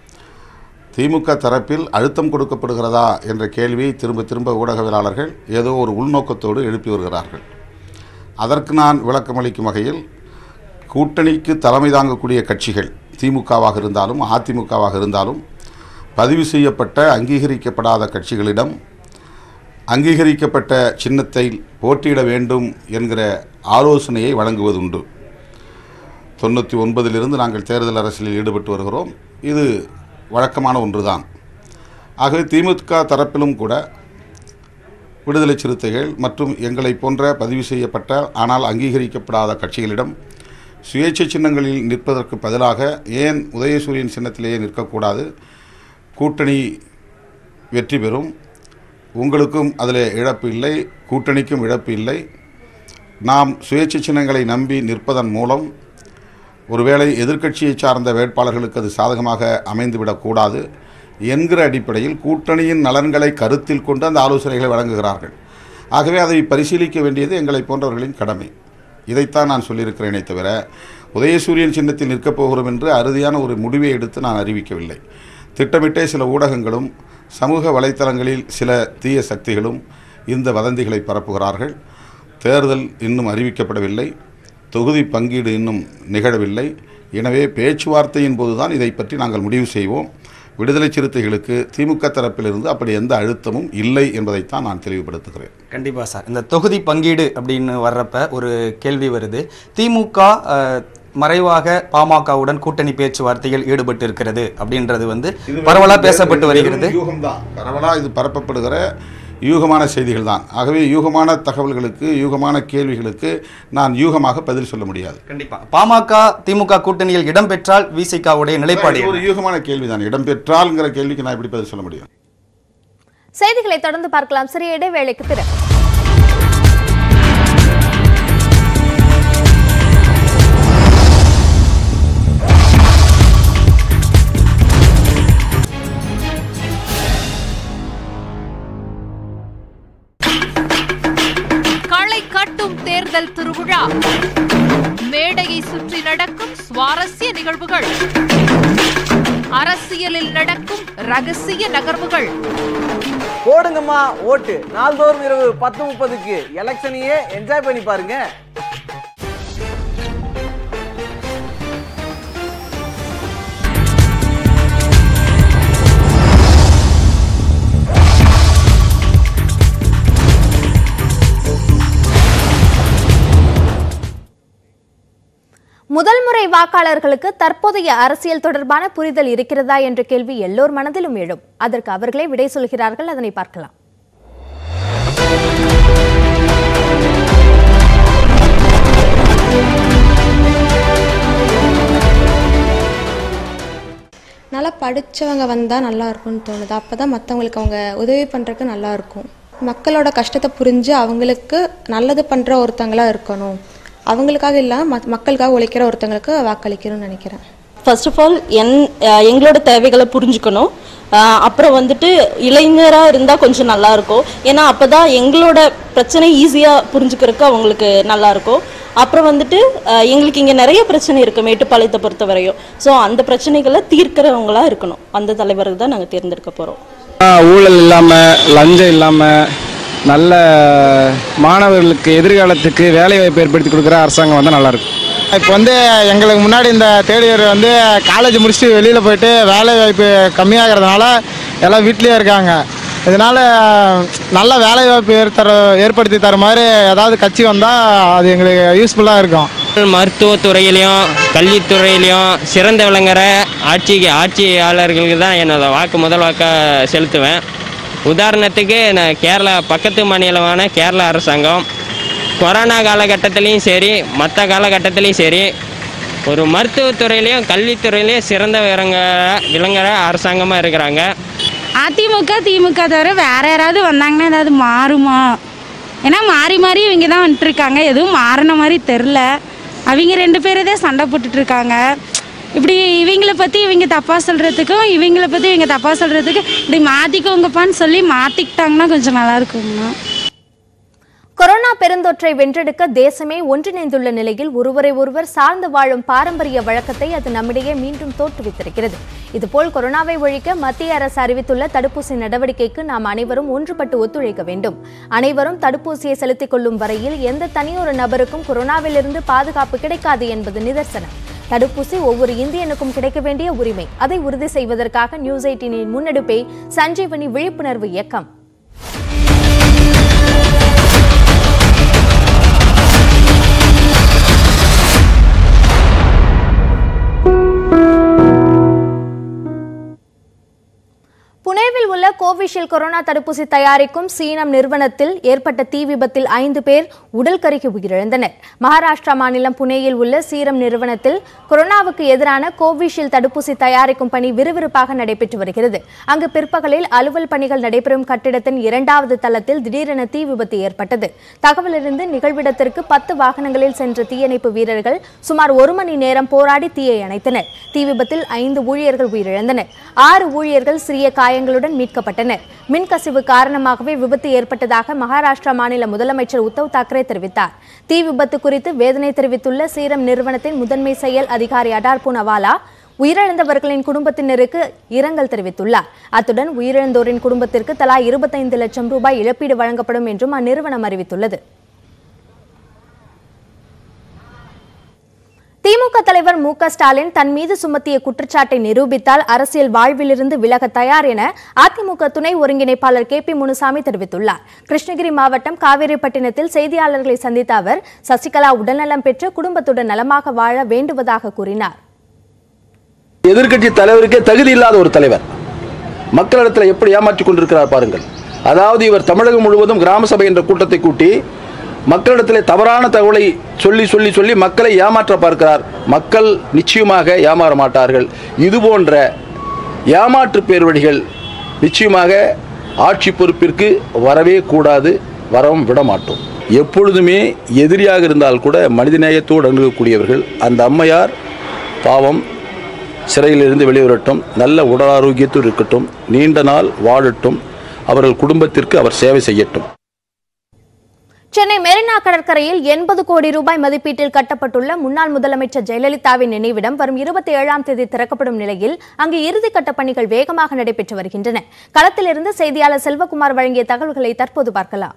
Speaker 23: திமுக தரப்பில் அழுத்தம் கொடுக்கப்படுகிறதா என்ற கேள்வியை திரும்ப திரும்ப ஊடகவியலாளர்கள் ஏதோ ஒரு உள்நோக்கத்தோடு எழுப்பி வருகிறார்கள் அதற்கு நான் விளக்கமளிக்கும் வகையில் கூட்டணிக்கு தலைமை தாங்கக்கூடிய கட்சிகள் திமுகவாக இருந்தாலும் அதிமுகவாக இருந்தாலும் பதிவு செய்யப்பட்ட அங்கீகரிக்கப்படாத கட்சிகளிடம் அங்கீகரிக்கப்பட்ட சின்னத்தை போட்டியிட வேண்டும் என்கிற ஆலோசனையை வழங்குவதுண்டு தொண்ணூற்றி ஒன்பதிலிருந்து நாங்கள் தேர்தல் அரசியலில் ஈடுபட்டு வருகிறோம் இது வழக்கமான ஒன்றுதான் ஆகவே திமுக தரப்பிலும் கூட விடுதலை சிறுத்தைகள் மற்றும் எங்களை போன்ற பதிவு செய்யப்பட்ட ஆனால் அங்கீகரிக்கப்படாத கட்சிகளிடம் சுயேட்சை சின்னங்களில் நிற்பதற்கு பதிலாக ஏன் உதயசூரியன் சின்னத்திலேயே நிற்கக்கூடாது கூட்டணி வெற்றி பெறும் உங்களுக்கும் அதில் இழப்பு இல்லை கூட்டணிக்கும் இழப்பு இல்லை நாம் சுயேட்சை சின்னங்களை நம்பி நிற்பதன் மூலம் ஒருவேளை எதிர்க்கட்சியை சார்ந்த வேட்பாளர்களுக்கு அது சாதகமாக அமைந்துவிடக்கூடாது என்கிற அடிப்படையில் கூட்டணியின் நலன்களை கருத்தில் கொண்டு அந்த ஆலோசனைகளை வழங்குகிறார்கள் ஆகவே அதை பரிசீலிக்க வேண்டியது எங்களை போன்றவர்களின் கடமை இதைத்தான் நான் சொல்லியிருக்கிறேனே தவிர உதயசூரியன் சின்னத்தில் நிற்கப் போகிறோம் என்று அறுதியான ஒரு முடிவை எடுத்து நான் அறிவிக்கவில்லை திட்டமிட்டே சில ஊடகங்களும் சமூக வலைத்தளங்களில் சில தீய சக்திகளும் இந்த வதந்திகளை பரப்புகிறார்கள் தேர்தல் இன்னும் அறிவிக்கப்படவில்லை தொகுதி பங்கீடு இன்னும் நிகழவில்லை எனவே பேச்சுவார்த்தையின் போதுதான் இதை பற்றி நாங்கள் முடிவு செய்வோம் விடுதலை சிறுத்தைகளுக்கு திமுக தரப்பிலிருந்து அப்படி எந்த அழுத்தமும் இல்லை என்பதைத்தான் நான் தெளிவுபடுத்துகிறேன்
Speaker 22: கண்டிப்பாக சார் இந்த தொகுதி பங்கீடு அப்படின்னு வர்றப்ப ஒரு கேள்வி வருது திமுக அஹ், மறைவாக பாமகவுடன் கூட்டணி பேச்சுவார்த்தையில் ஈடுபட்டு இருக்கிறது அப்படின்றது வந்து பரவலாக பேசப்பட்டு வருகிறது
Speaker 23: யூகம்தான் பரவலாக இது பரப்பப்படுகிற யூகமான செய்திகள் தான் ஆகவே யூகமான தகவல்களுக்கு யூகமான கேள்விகளுக்கு நான் யூகமாக பதில் சொல்ல முடியாது
Speaker 22: கண்டிப்பா பாமக திமுக கூட்டணியில் இடம்பெற்றால் விசிகாவுடைய நிலைப்பாடு
Speaker 23: இது ஒரு
Speaker 22: என்ன?
Speaker 23: யூகமான கேள்விதான் இடம்பெற்றால்ங்கிற கேள்விக்கு நான் எப்படி பதில் சொல்ல முடியும்
Speaker 1: செய்திகளை தொடர்ந்து பார்க்கலாம் சிறிய இடைவேளைக்கு பிறகு
Speaker 7: களை கட்டும் தேர்தல் திருவிழா மேடையை சுற்றி நடக்கும் சுவாரஸ்ய நிகழ்வுகள் அரசியலில் நடக்கும் ரகசிய நகர்வுகள்
Speaker 2: போடுங்கம்மா ஓட்டு நாள்தோறும் இரவு பத்து முப்பதுக்கு எலெக்ஷனையே என்ஜாய் பண்ணி பாருங்க
Speaker 1: முதல் முறை வாக்காளர்களுக்கு தற்போதைய அரசியல் தொடர்பான புரிதல் இருக்கிறதா என்ற கேள்வி எல்லோர் மனதிலும் எழும் அதற்கு அவர்களே விடை சொல்கிறார்கள் அதனை பார்க்கலாம்
Speaker 3: நல்லா படித்தவங்க வந்தால் நல்லா இருக்கும்னு தோணுது அப்போ தான் மற்றவங்களுக்கு அவங்க உதவி பண்ணுறதுக்கு நல்லா இருக்கும் மக்களோட கஷ்டத்தை புரிஞ்சு அவங்களுக்கு நல்லது பண்ணுற ஒருத்தங்களா இருக்கணும் அவங்களுக்காக இல்லாமல் மக்களுக்காக உழைக்கிற ஒருத்தங்களுக்கு வாக்களிக்கணும்னு நினைக்கிறேன்
Speaker 6: ஃபர்ஸ்ட் ஆஃப் ஆல் என் அஹ் எங்களோட தேவைகளை புரிஞ்சுக்கணும் அஹ் அப்புறம் வந்துட்டு இளைஞராக இருந்தால் கொஞ்சம் நல்லா இருக்கும் ஏன்னா அப்போ தான் எங்களோட பிரச்சனை ஈஸியாக புரிஞ்சுக்கிறதுக்கு அவங்களுக்கு நல்லா இருக்கும் அப்புறம் வந்துட்டு அஹ் எங்களுக்கு இங்கே நிறைய பிரச்சனை இருக்குது மேட்டுப்பாளையத்தை பொறுத்த வரையும் ஸோ அந்த பிரச்சனைகளை தீர்க்கிறவங்களா இருக்கணும் அந்த தலைவருக்கு தான் நாங்கள் தேர்ந்தெடுக்க போகிறோம்
Speaker 24: ஊழல் இல்லாமல் லஞ்சம் இல்லாமல் நல்ல மாணவர்களுக்கு எதிர்காலத்துக்கு வேலைவாய்ப்பு ஏற்படுத்தி கொடுக்குற அரசாங்கம் வந்தால் நல்லாயிருக்கும்
Speaker 25: இப்போ வந்து எங்களுக்கு முன்னாடி இந்த தேர்ட் இயர் வந்து காலேஜ் முடிச்சுட்டு வெளியில் போயிட்டு வேலை வாய்ப்பு கம்மியாகிறதுனால எல்லாம் வீட்லேயே இருக்காங்க இதனால் நல்ல வேலை வாய்ப்பு ஏற்பட ஏற்படுத்தி தர மாதிரி ஏதாவது கட்சி வந்தால் அது எங்களுக்கு யூஸ்ஃபுல்லாக இருக்கும்
Speaker 26: மருத்துவத்துறையிலையும் கல்வித்துறையிலையும் சிறந்து விளங்குற ஆட்சி ஆட்சியாளர்களுக்கு தான் என்னோட வாக்கு முதல் வாக்காக செலுத்துவேன் உதாரணத்துக்கு நான் கேரளா பக்கத்து மாநிலமான கேரளா அரசாங்கம் கொரோனா காலகட்டத்திலையும் சரி மற்ற காலகட்டத்திலையும் சரி ஒரு மருத்துவத்துறையிலையும் கல்வித்துறையிலையும் சிறந்த விளங்க விளங்குற அரசாங்கமாக இருக்கிறாங்க
Speaker 27: அதிமுக திமுக தவிர வேற யாராவது வந்தாங்கன்னா ஏதாவது மாறுமா ஏன்னா மாறி மாறி இவங்க தான் வந்துட்டு இருக்காங்க எதுவும் மாறின மாதிரி தெரில அவங்க ரெண்டு பேரும் தான் சண்டை போட்டுட்டு இருக்காங்க இப்படி இவங்கள பற்றி இவங்க தப்பாக சொல்கிறதுக்கும் இவங்கள பற்றி இவங்க தப்பாக சொல்கிறதுக்கு இப்படி மாற்றிக்கோங்கப்பான்னு சொல்லி மாற்றிக்கிட்டாங்கன்னா கொஞ்சம் நல்லா இருக்குங்கண்ணா
Speaker 1: கொரோனா பெருந்தொற்றை வென்றெடுக்க தேசமே ஒன்றிணைந்துள்ள நிலையில் ஒருவரை ஒருவர் சார்ந்து வாழும் பாரம்பரிய வழக்கத்தை அது நம்மிடையே மீண்டும் தோற்றுவித்திருக்கிறது இதுபோல் கொரோனாவை ஒழிக்க மத்திய அரசு அறிவித்துள்ள தடுப்பூசி நடவடிக்கைக்கு நாம் அனைவரும் ஒன்றுபட்டு ஒத்துழைக்க வேண்டும் அனைவரும் தடுப்பூசியை செலுத்திக் கொள்ளும் வரையில் எந்த தனியொரு நபருக்கும் கொரோனாவிலிருந்து பாதுகாப்பு கிடைக்காது என்பது நிதர்சனம் தடுப்பூசி ஒவ்வொரு இந்தியனுக்கும் கிடைக்க வேண்டிய உரிமை அதை உறுதி செய்வதற்காக நியூஸ் எயிட்டீனின் முன்னெடுப்பை சஞ்சீவனி விழிப்புணர்வு இயக்கம் புனேவில் உள்ள கோவிஷீல்டு கொரோனா தடுப்பூசி தயாரிக்கும் சீனம் நிறுவனத்தில் ஏற்பட்ட தீ விபத்தில் ஐந்து பேர் உடல் கருகி உயிரிழந்தனர் மகாராஷ்டிரா மாநிலம் புனேயில் உள்ள சீரம் நிறுவனத்தில் கொரோனாவுக்கு எதிரான கோவிஷீல்டு தடுப்பூசி தயாரிக்கும் பணி விறுவிறுப்பாக நடைபெற்று வருகிறது அங்கு பிற்பகலில் அலுவல் பணிகள் நடைபெறும் கட்டிடத்தின் இரண்டாவது தளத்தில் திடீரென தீ விபத்து ஏற்பட்டது தகவலிருந்து நிகழ்விடத்திற்கு பத்து வாகனங்களில் சென்ற தீயணைப்பு வீரர்கள் சுமார் ஒரு மணி நேரம் போராடி தீயை அணைத்தனர் தீ விபத்தில் ஐந்து ஊழியர்கள் உயிரிழந்தனர் ஆறு ஊழியர்கள் சிறிய காயங்களுடன் மீட்கப்பட்டனர் மின்கசிவு காரணமாகவே விபத்து ஏற்பட்டதாக மகாராஷ்டிரா மாநில முதலமைச்சர் உத்தவ் தாக்கரே தெரிவித்தார் தீ விபத்து குறித்து வேதனை தெரிவித்துள்ள சீரம் நிறுவனத்தின் முதன்மை செயல் அதிகாரி அடார் பூனவாலா உயிரிழந்தவர்களின் குடும்பத்தினருக்கு இரங்கல் தெரிவித்துள்ளார் அத்துடன் உயிரிழந்தோரின் குடும்பத்திற்கு தலா இருபத்தைந்து லட்சம் ரூபாய் இழப்பீடு வழங்கப்படும் என்றும் அந்நிறுவனம் அறிவித்துள்ளது திமுக தலைவர் மு க ஸ்டாலின் தன் மீது சுமத்திய குற்றச்சாட்டை நிரூபித்தால் அரசியல் வாழ்விலிருந்து விலக தயார் என அதிமுக துணை ஒருங்கிணைப்பாளர் கே பி முனுசாமி தெரிவித்துள்ளார் கிருஷ்ணகிரி மாவட்டம் காவேரிப்பட்டினத்தில் செய்தியாளர்களை சந்தித்த அவர் சசிகலா உடல்நலம் பெற்று குடும்பத்துடன் நலமாக வாழ வேண்டுவதாக கூறினார்
Speaker 28: எதிர்க்கட்சி தலைவருக்கே தகுதி இல்லாத ஒரு தலைவர் மக்களிடத்தில் எப்படி ஏமாற்றி கொண்டிருக்கிறார் பாருங்கள்
Speaker 4: அதாவது இவர் தமிழகம் முழுவதும் கிராம சபை என்ற கூட்டத்தை கூட்டி மக்களிடத்திலே தவறான தகவலை சொல்லி சொல்லி சொல்லி மக்களை ஏமாற்ற பார்க்கிறார் மக்கள் நிச்சயமாக ஏமாற மாட்டார்கள் இது போன்ற ஏமாற்று பேர்வழிகள் நிச்சயமாக ஆட்சி பொறுப்பிற்கு வரவே கூடாது வரவும் விட மாட்டோம் எப்பொழுதுமே எதிரியாக இருந்தால் கூட மனிதநேயத்தோடு அணுகக்கூடியவர்கள் அந்த அம்மையார் பாவம் சிறையிலிருந்து வெளிவரட்டும் நல்ல உடல் ஆரோக்கியத்தோடு இருக்கட்டும் நீண்ட நாள் வாழட்டும் அவர்கள் குடும்பத்திற்கு அவர் சேவை செய்யட்டும்
Speaker 1: சென்னை மெரினா கடற்கரையில் எண்பது கோடி ரூபாய் மதிப்பீட்டில் கட்டப்பட்டுள்ள முன்னாள் முதலமைச்சர் ஜெயலலிதாவின் நினைவிடம் வரும் இருபத்தி ஏழாம் தேதி திறக்கப்படும் நிலையில் அங்கு இறுதிக்கட்ட பணிகள் வேகமாக நடைபெற்று வருகின்றன களத்திலிருந்து செய்தியாளர் செல்வகுமார் வழங்கிய தகவல்களை தற்போது பார்க்கலாம்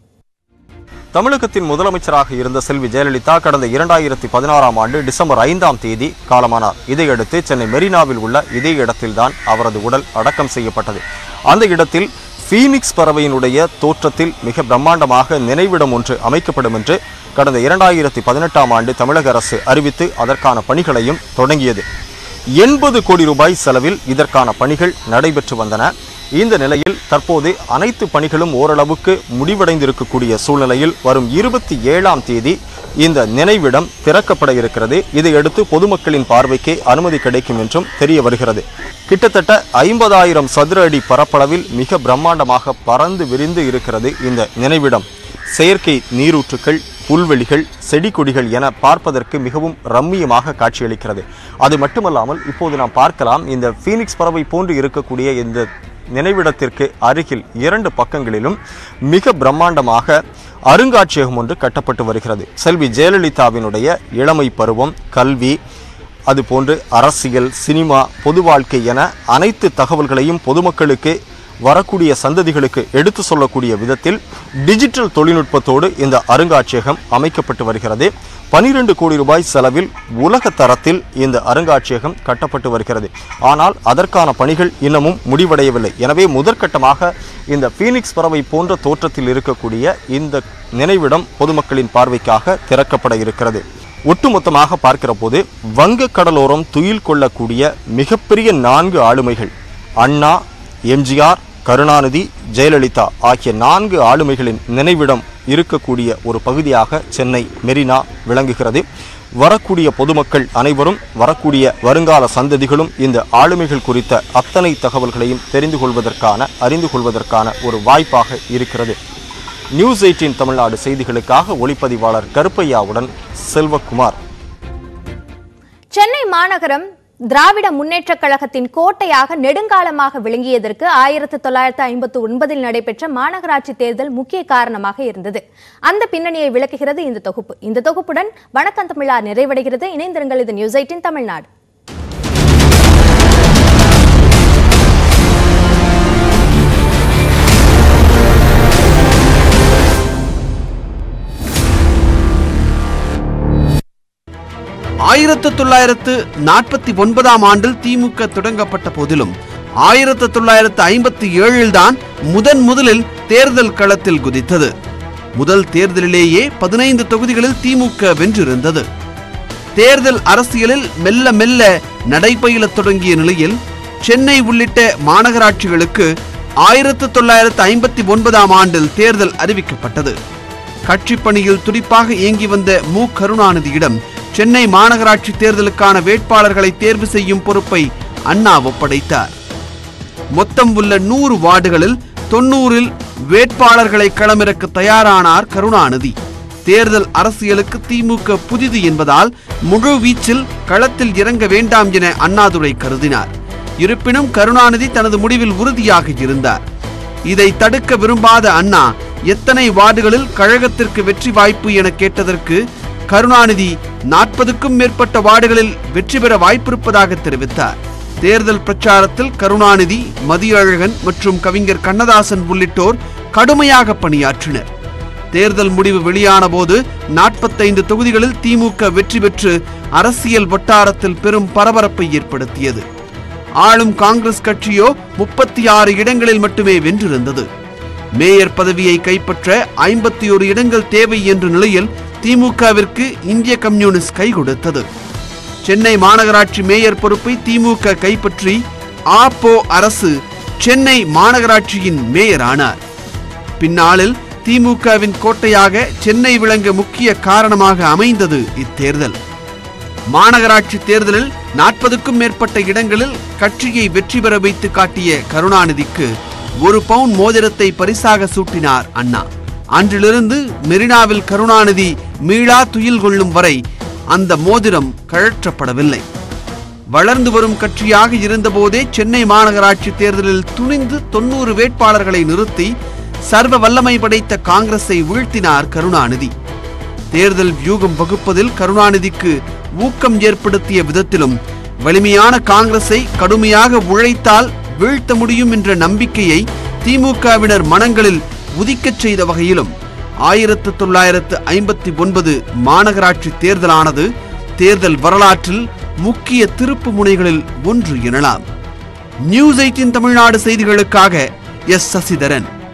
Speaker 9: தமிழகத்தின் முதலமைச்சராக இருந்த செல்வி ஜெயலலிதா கடந்த இரண்டாயிரத்தி பதினாறாம் ஆண்டு டிசம்பர் ஐந்தாம் தேதி காலமானார் இதையடுத்து சென்னை மெரினாவில் உள்ள இதே இடத்தில்தான் அவரது உடல் அடக்கம் செய்யப்பட்டது அந்த இடத்தில் ஃபீனிக்ஸ் பறவையினுடைய தோற்றத்தில் மிக பிரம்மாண்டமாக நினைவிடம் ஒன்று அமைக்கப்படும் என்று கடந்த இரண்டாயிரத்தி பதினெட்டாம் ஆண்டு தமிழக அரசு அறிவித்து அதற்கான பணிகளையும் தொடங்கியது எண்பது கோடி ரூபாய் செலவில் இதற்கான பணிகள் நடைபெற்று வந்தன இந்த நிலையில் தற்போது அனைத்து பணிகளும் ஓரளவுக்கு முடிவடைந்திருக்கக்கூடிய சூழ்நிலையில் வரும் இருபத்தி ஏழாம் தேதி இந்த நினைவிடம் திறக்கப்பட இருக்கிறது இதையடுத்து பொதுமக்களின் பார்வைக்கு அனுமதி கிடைக்கும் என்றும் தெரிய வருகிறது கிட்டத்தட்ட ஐம்பதாயிரம் சதுர அடி பரப்பளவில் மிக பிரம்மாண்டமாக பறந்து விரிந்து இருக்கிறது இந்த நினைவிடம் செயற்கை நீரூற்றுக்கள் புல்வெளிகள் செடி கொடிகள் என பார்ப்பதற்கு மிகவும் ரம்மியமாக காட்சியளிக்கிறது அது மட்டுமல்லாமல் இப்போது நாம் பார்க்கலாம் இந்த ஃபீனிக்ஸ் பறவை போன்று இருக்கக்கூடிய இந்த நினைவிடத்திற்கு அருகில் இரண்டு பக்கங்களிலும் மிக பிரம்மாண்டமாக அருங்காட்சியகம் ஒன்று கட்டப்பட்டு வருகிறது செல்வி ஜெயலலிதாவினுடைய இளமை பருவம் கல்வி அதுபோன்று அரசியல் சினிமா பொது வாழ்க்கை என அனைத்து தகவல்களையும் பொதுமக்களுக்கு வரக்கூடிய சந்ததிகளுக்கு எடுத்து சொல்லக்கூடிய விதத்தில் டிஜிட்டல் தொழில்நுட்பத்தோடு இந்த அருங்காட்சியகம் அமைக்கப்பட்டு வருகிறது பனிரெண்டு கோடி ரூபாய் செலவில் உலக தரத்தில் இந்த அருங்காட்சியகம் கட்டப்பட்டு வருகிறது ஆனால் அதற்கான பணிகள் இன்னமும் முடிவடையவில்லை எனவே முதற்கட்டமாக இந்த பீனிக்ஸ் பறவை போன்ற தோற்றத்தில் இருக்கக்கூடிய இந்த நினைவிடம் பொதுமக்களின் பார்வைக்காக திறக்கப்பட இருக்கிறது ஒட்டுமொத்தமாக பார்க்கிற போது வங்க கடலோரம் துயில் கொள்ளக்கூடிய மிகப்பெரிய நான்கு ஆளுமைகள் அண்ணா எம்ஜிஆர் கருணாநிதி ஜெயலலிதா ஆகிய நான்கு ஆளுமைகளின் நினைவிடம் இருக்கக்கூடிய ஒரு பகுதியாக சென்னை மெரினா விளங்குகிறது வரக்கூடிய பொதுமக்கள் அனைவரும் வரக்கூடிய வருங்கால சந்ததிகளும் இந்த ஆளுமைகள் குறித்த அத்தனை தகவல்களையும் தெரிந்து கொள்வதற்கான அறிந்து கொள்வதற்கான ஒரு வாய்ப்பாக இருக்கிறது நியூஸ் எயிட்டீன் தமிழ்நாடு செய்திகளுக்காக ஒளிப்பதிவாளர் கருப்பையாவுடன் செல்வகுமார்
Speaker 1: சென்னை மாநகரம் திராவிட முன்னேற்றக் கழகத்தின் கோட்டையாக நெடுங்காலமாக விளங்கியதற்கு ஆயிரத்தி தொள்ளாயிரத்தி ஐம்பத்தி ஒன்பதில் நடைபெற்ற மாநகராட்சி தேர்தல் முக்கிய காரணமாக இருந்தது அந்த பின்னணியை விளக்குகிறது இந்த தொகுப்பு இந்த தொகுப்புடன் வணக்கம் தமிழா நிறைவடைகிறது இணைந்திருங்கள் இது நியூஸ் எயிட்டின் தமிழ்நாடு
Speaker 10: ஆயிரத்து தொள்ளாயிரத்து நாற்பத்தி ஒன்பதாம் ஆண்டில் திமுக தொடங்கப்பட்ட போதிலும் ஆயிரத்து தொள்ளாயிரத்து ஐம்பத்தி ஏழில்தான் முதன் முதலில் தேர்தல் களத்தில் குதித்தது முதல் தேர்தலிலேயே பதினைந்து தொகுதிகளில் திமுக வென்றிருந்தது தேர்தல் அரசியலில் மெல்ல மெல்ல நடைபயிலத் தொடங்கிய நிலையில் சென்னை உள்ளிட்ட மாநகராட்சிகளுக்கு ஆயிரத்து தொள்ளாயிரத்து ஐம்பத்தி ஒன்பதாம் ஆண்டில் தேர்தல் அறிவிக்கப்பட்டது கட்சிப் பணியில் துடிப்பாக இயங்கி வந்த மு கருணாநிதியிடம் சென்னை மாநகராட்சி தேர்தலுக்கான வேட்பாளர்களை தேர்வு செய்யும் பொறுப்பை அண்ணா ஒப்படைத்தார் மொத்தம் உள்ள நூறு வார்டுகளில் தொண்ணூறில் வேட்பாளர்களை களமிறக்க தயாரானார் கருணாநிதி தேர்தல் அரசியலுக்கு திமுக புதிது என்பதால் முழு வீச்சில் களத்தில் இறங்க வேண்டாம் என அண்ணாதுரை கருதினார் இருப்பினும் கருணாநிதி தனது முடிவில் உறுதியாக இருந்தார் இதை தடுக்க விரும்பாத அண்ணா எத்தனை வார்டுகளில் கழகத்திற்கு வெற்றி வாய்ப்பு என கேட்டதற்கு கருணாநிதி நாற்பதுக்கும் மேற்பட்ட வார்டுகளில் வெற்றி பெற வாய்ப்பிருப்பதாக தெரிவித்தார் தேர்தல் பிரச்சாரத்தில் கருணாநிதி மதியழகன் மற்றும் கவிஞர் கண்ணதாசன் உள்ளிட்டோர் கடுமையாக பணியாற்றினர் தேர்தல் முடிவு வெளியான போது நாற்பத்தைந்து தொகுதிகளில் திமுக வெற்றி பெற்று அரசியல் வட்டாரத்தில் பெரும் பரபரப்பை ஏற்படுத்தியது ஆளும் காங்கிரஸ் கட்சியோ முப்பத்தி ஆறு இடங்களில் மட்டுமே வென்றிருந்தது மேயர் பதவியை கைப்பற்ற ஐம்பத்தி ஒரு இடங்கள் தேவை என்ற நிலையில் திமுகவிற்கு இந்திய கம்யூனிஸ்ட் கை கொடுத்தது சென்னை மாநகராட்சி மேயர் பொறுப்பை திமுக கைப்பற்றி ஆப்போ அரசு சென்னை மாநகராட்சியின் மேயர் ஆனார் பின்னாளில் திமுகவின் கோட்டையாக சென்னை விளங்க முக்கிய காரணமாக அமைந்தது இத்தேர்தல் மாநகராட்சி தேர்தலில் நாற்பதுக்கும் மேற்பட்ட இடங்களில் கட்சியை வெற்றி பெற வைத்து காட்டிய கருணாநிதிக்கு ஒரு பவுன் மோதிரத்தை பரிசாக சூட்டினார் அண்ணா அன்றிலிருந்து மெரினாவில் கருணாநிதி மீளா துயில் கொள்ளும் வரை அந்த மோதிரம் கழற்றப்படவில்லை வளர்ந்து வரும் கட்சியாக இருந்தபோதே சென்னை மாநகராட்சி தேர்தலில் துணிந்து தொன்னூறு வேட்பாளர்களை நிறுத்தி சர்வ வல்லமை படைத்த காங்கிரஸை வீழ்த்தினார் கருணாநிதி தேர்தல் வியூகம் வகுப்பதில் கருணாநிதிக்கு ஊக்கம் ஏற்படுத்திய விதத்திலும் வலிமையான காங்கிரஸை கடுமையாக உழைத்தால் வீழ்த்த முடியும் என்ற நம்பிக்கையை திமுகவினர் மனங்களில் உதிக்கச் செய்த வகையிலும் ஆயிரத்து தொள்ளாயிரத்து ஐம்பத்தி ஒன்பது மாநகராட்சி தேர்தலானது தேர்தல் வரலாற்றில் முக்கிய திருப்பு முனைகளில் ஒன்று எனலாம் நியூஸ் எயிட்டின் தமிழ்நாடு செய்திகளுக்காக எஸ் சசிதரன்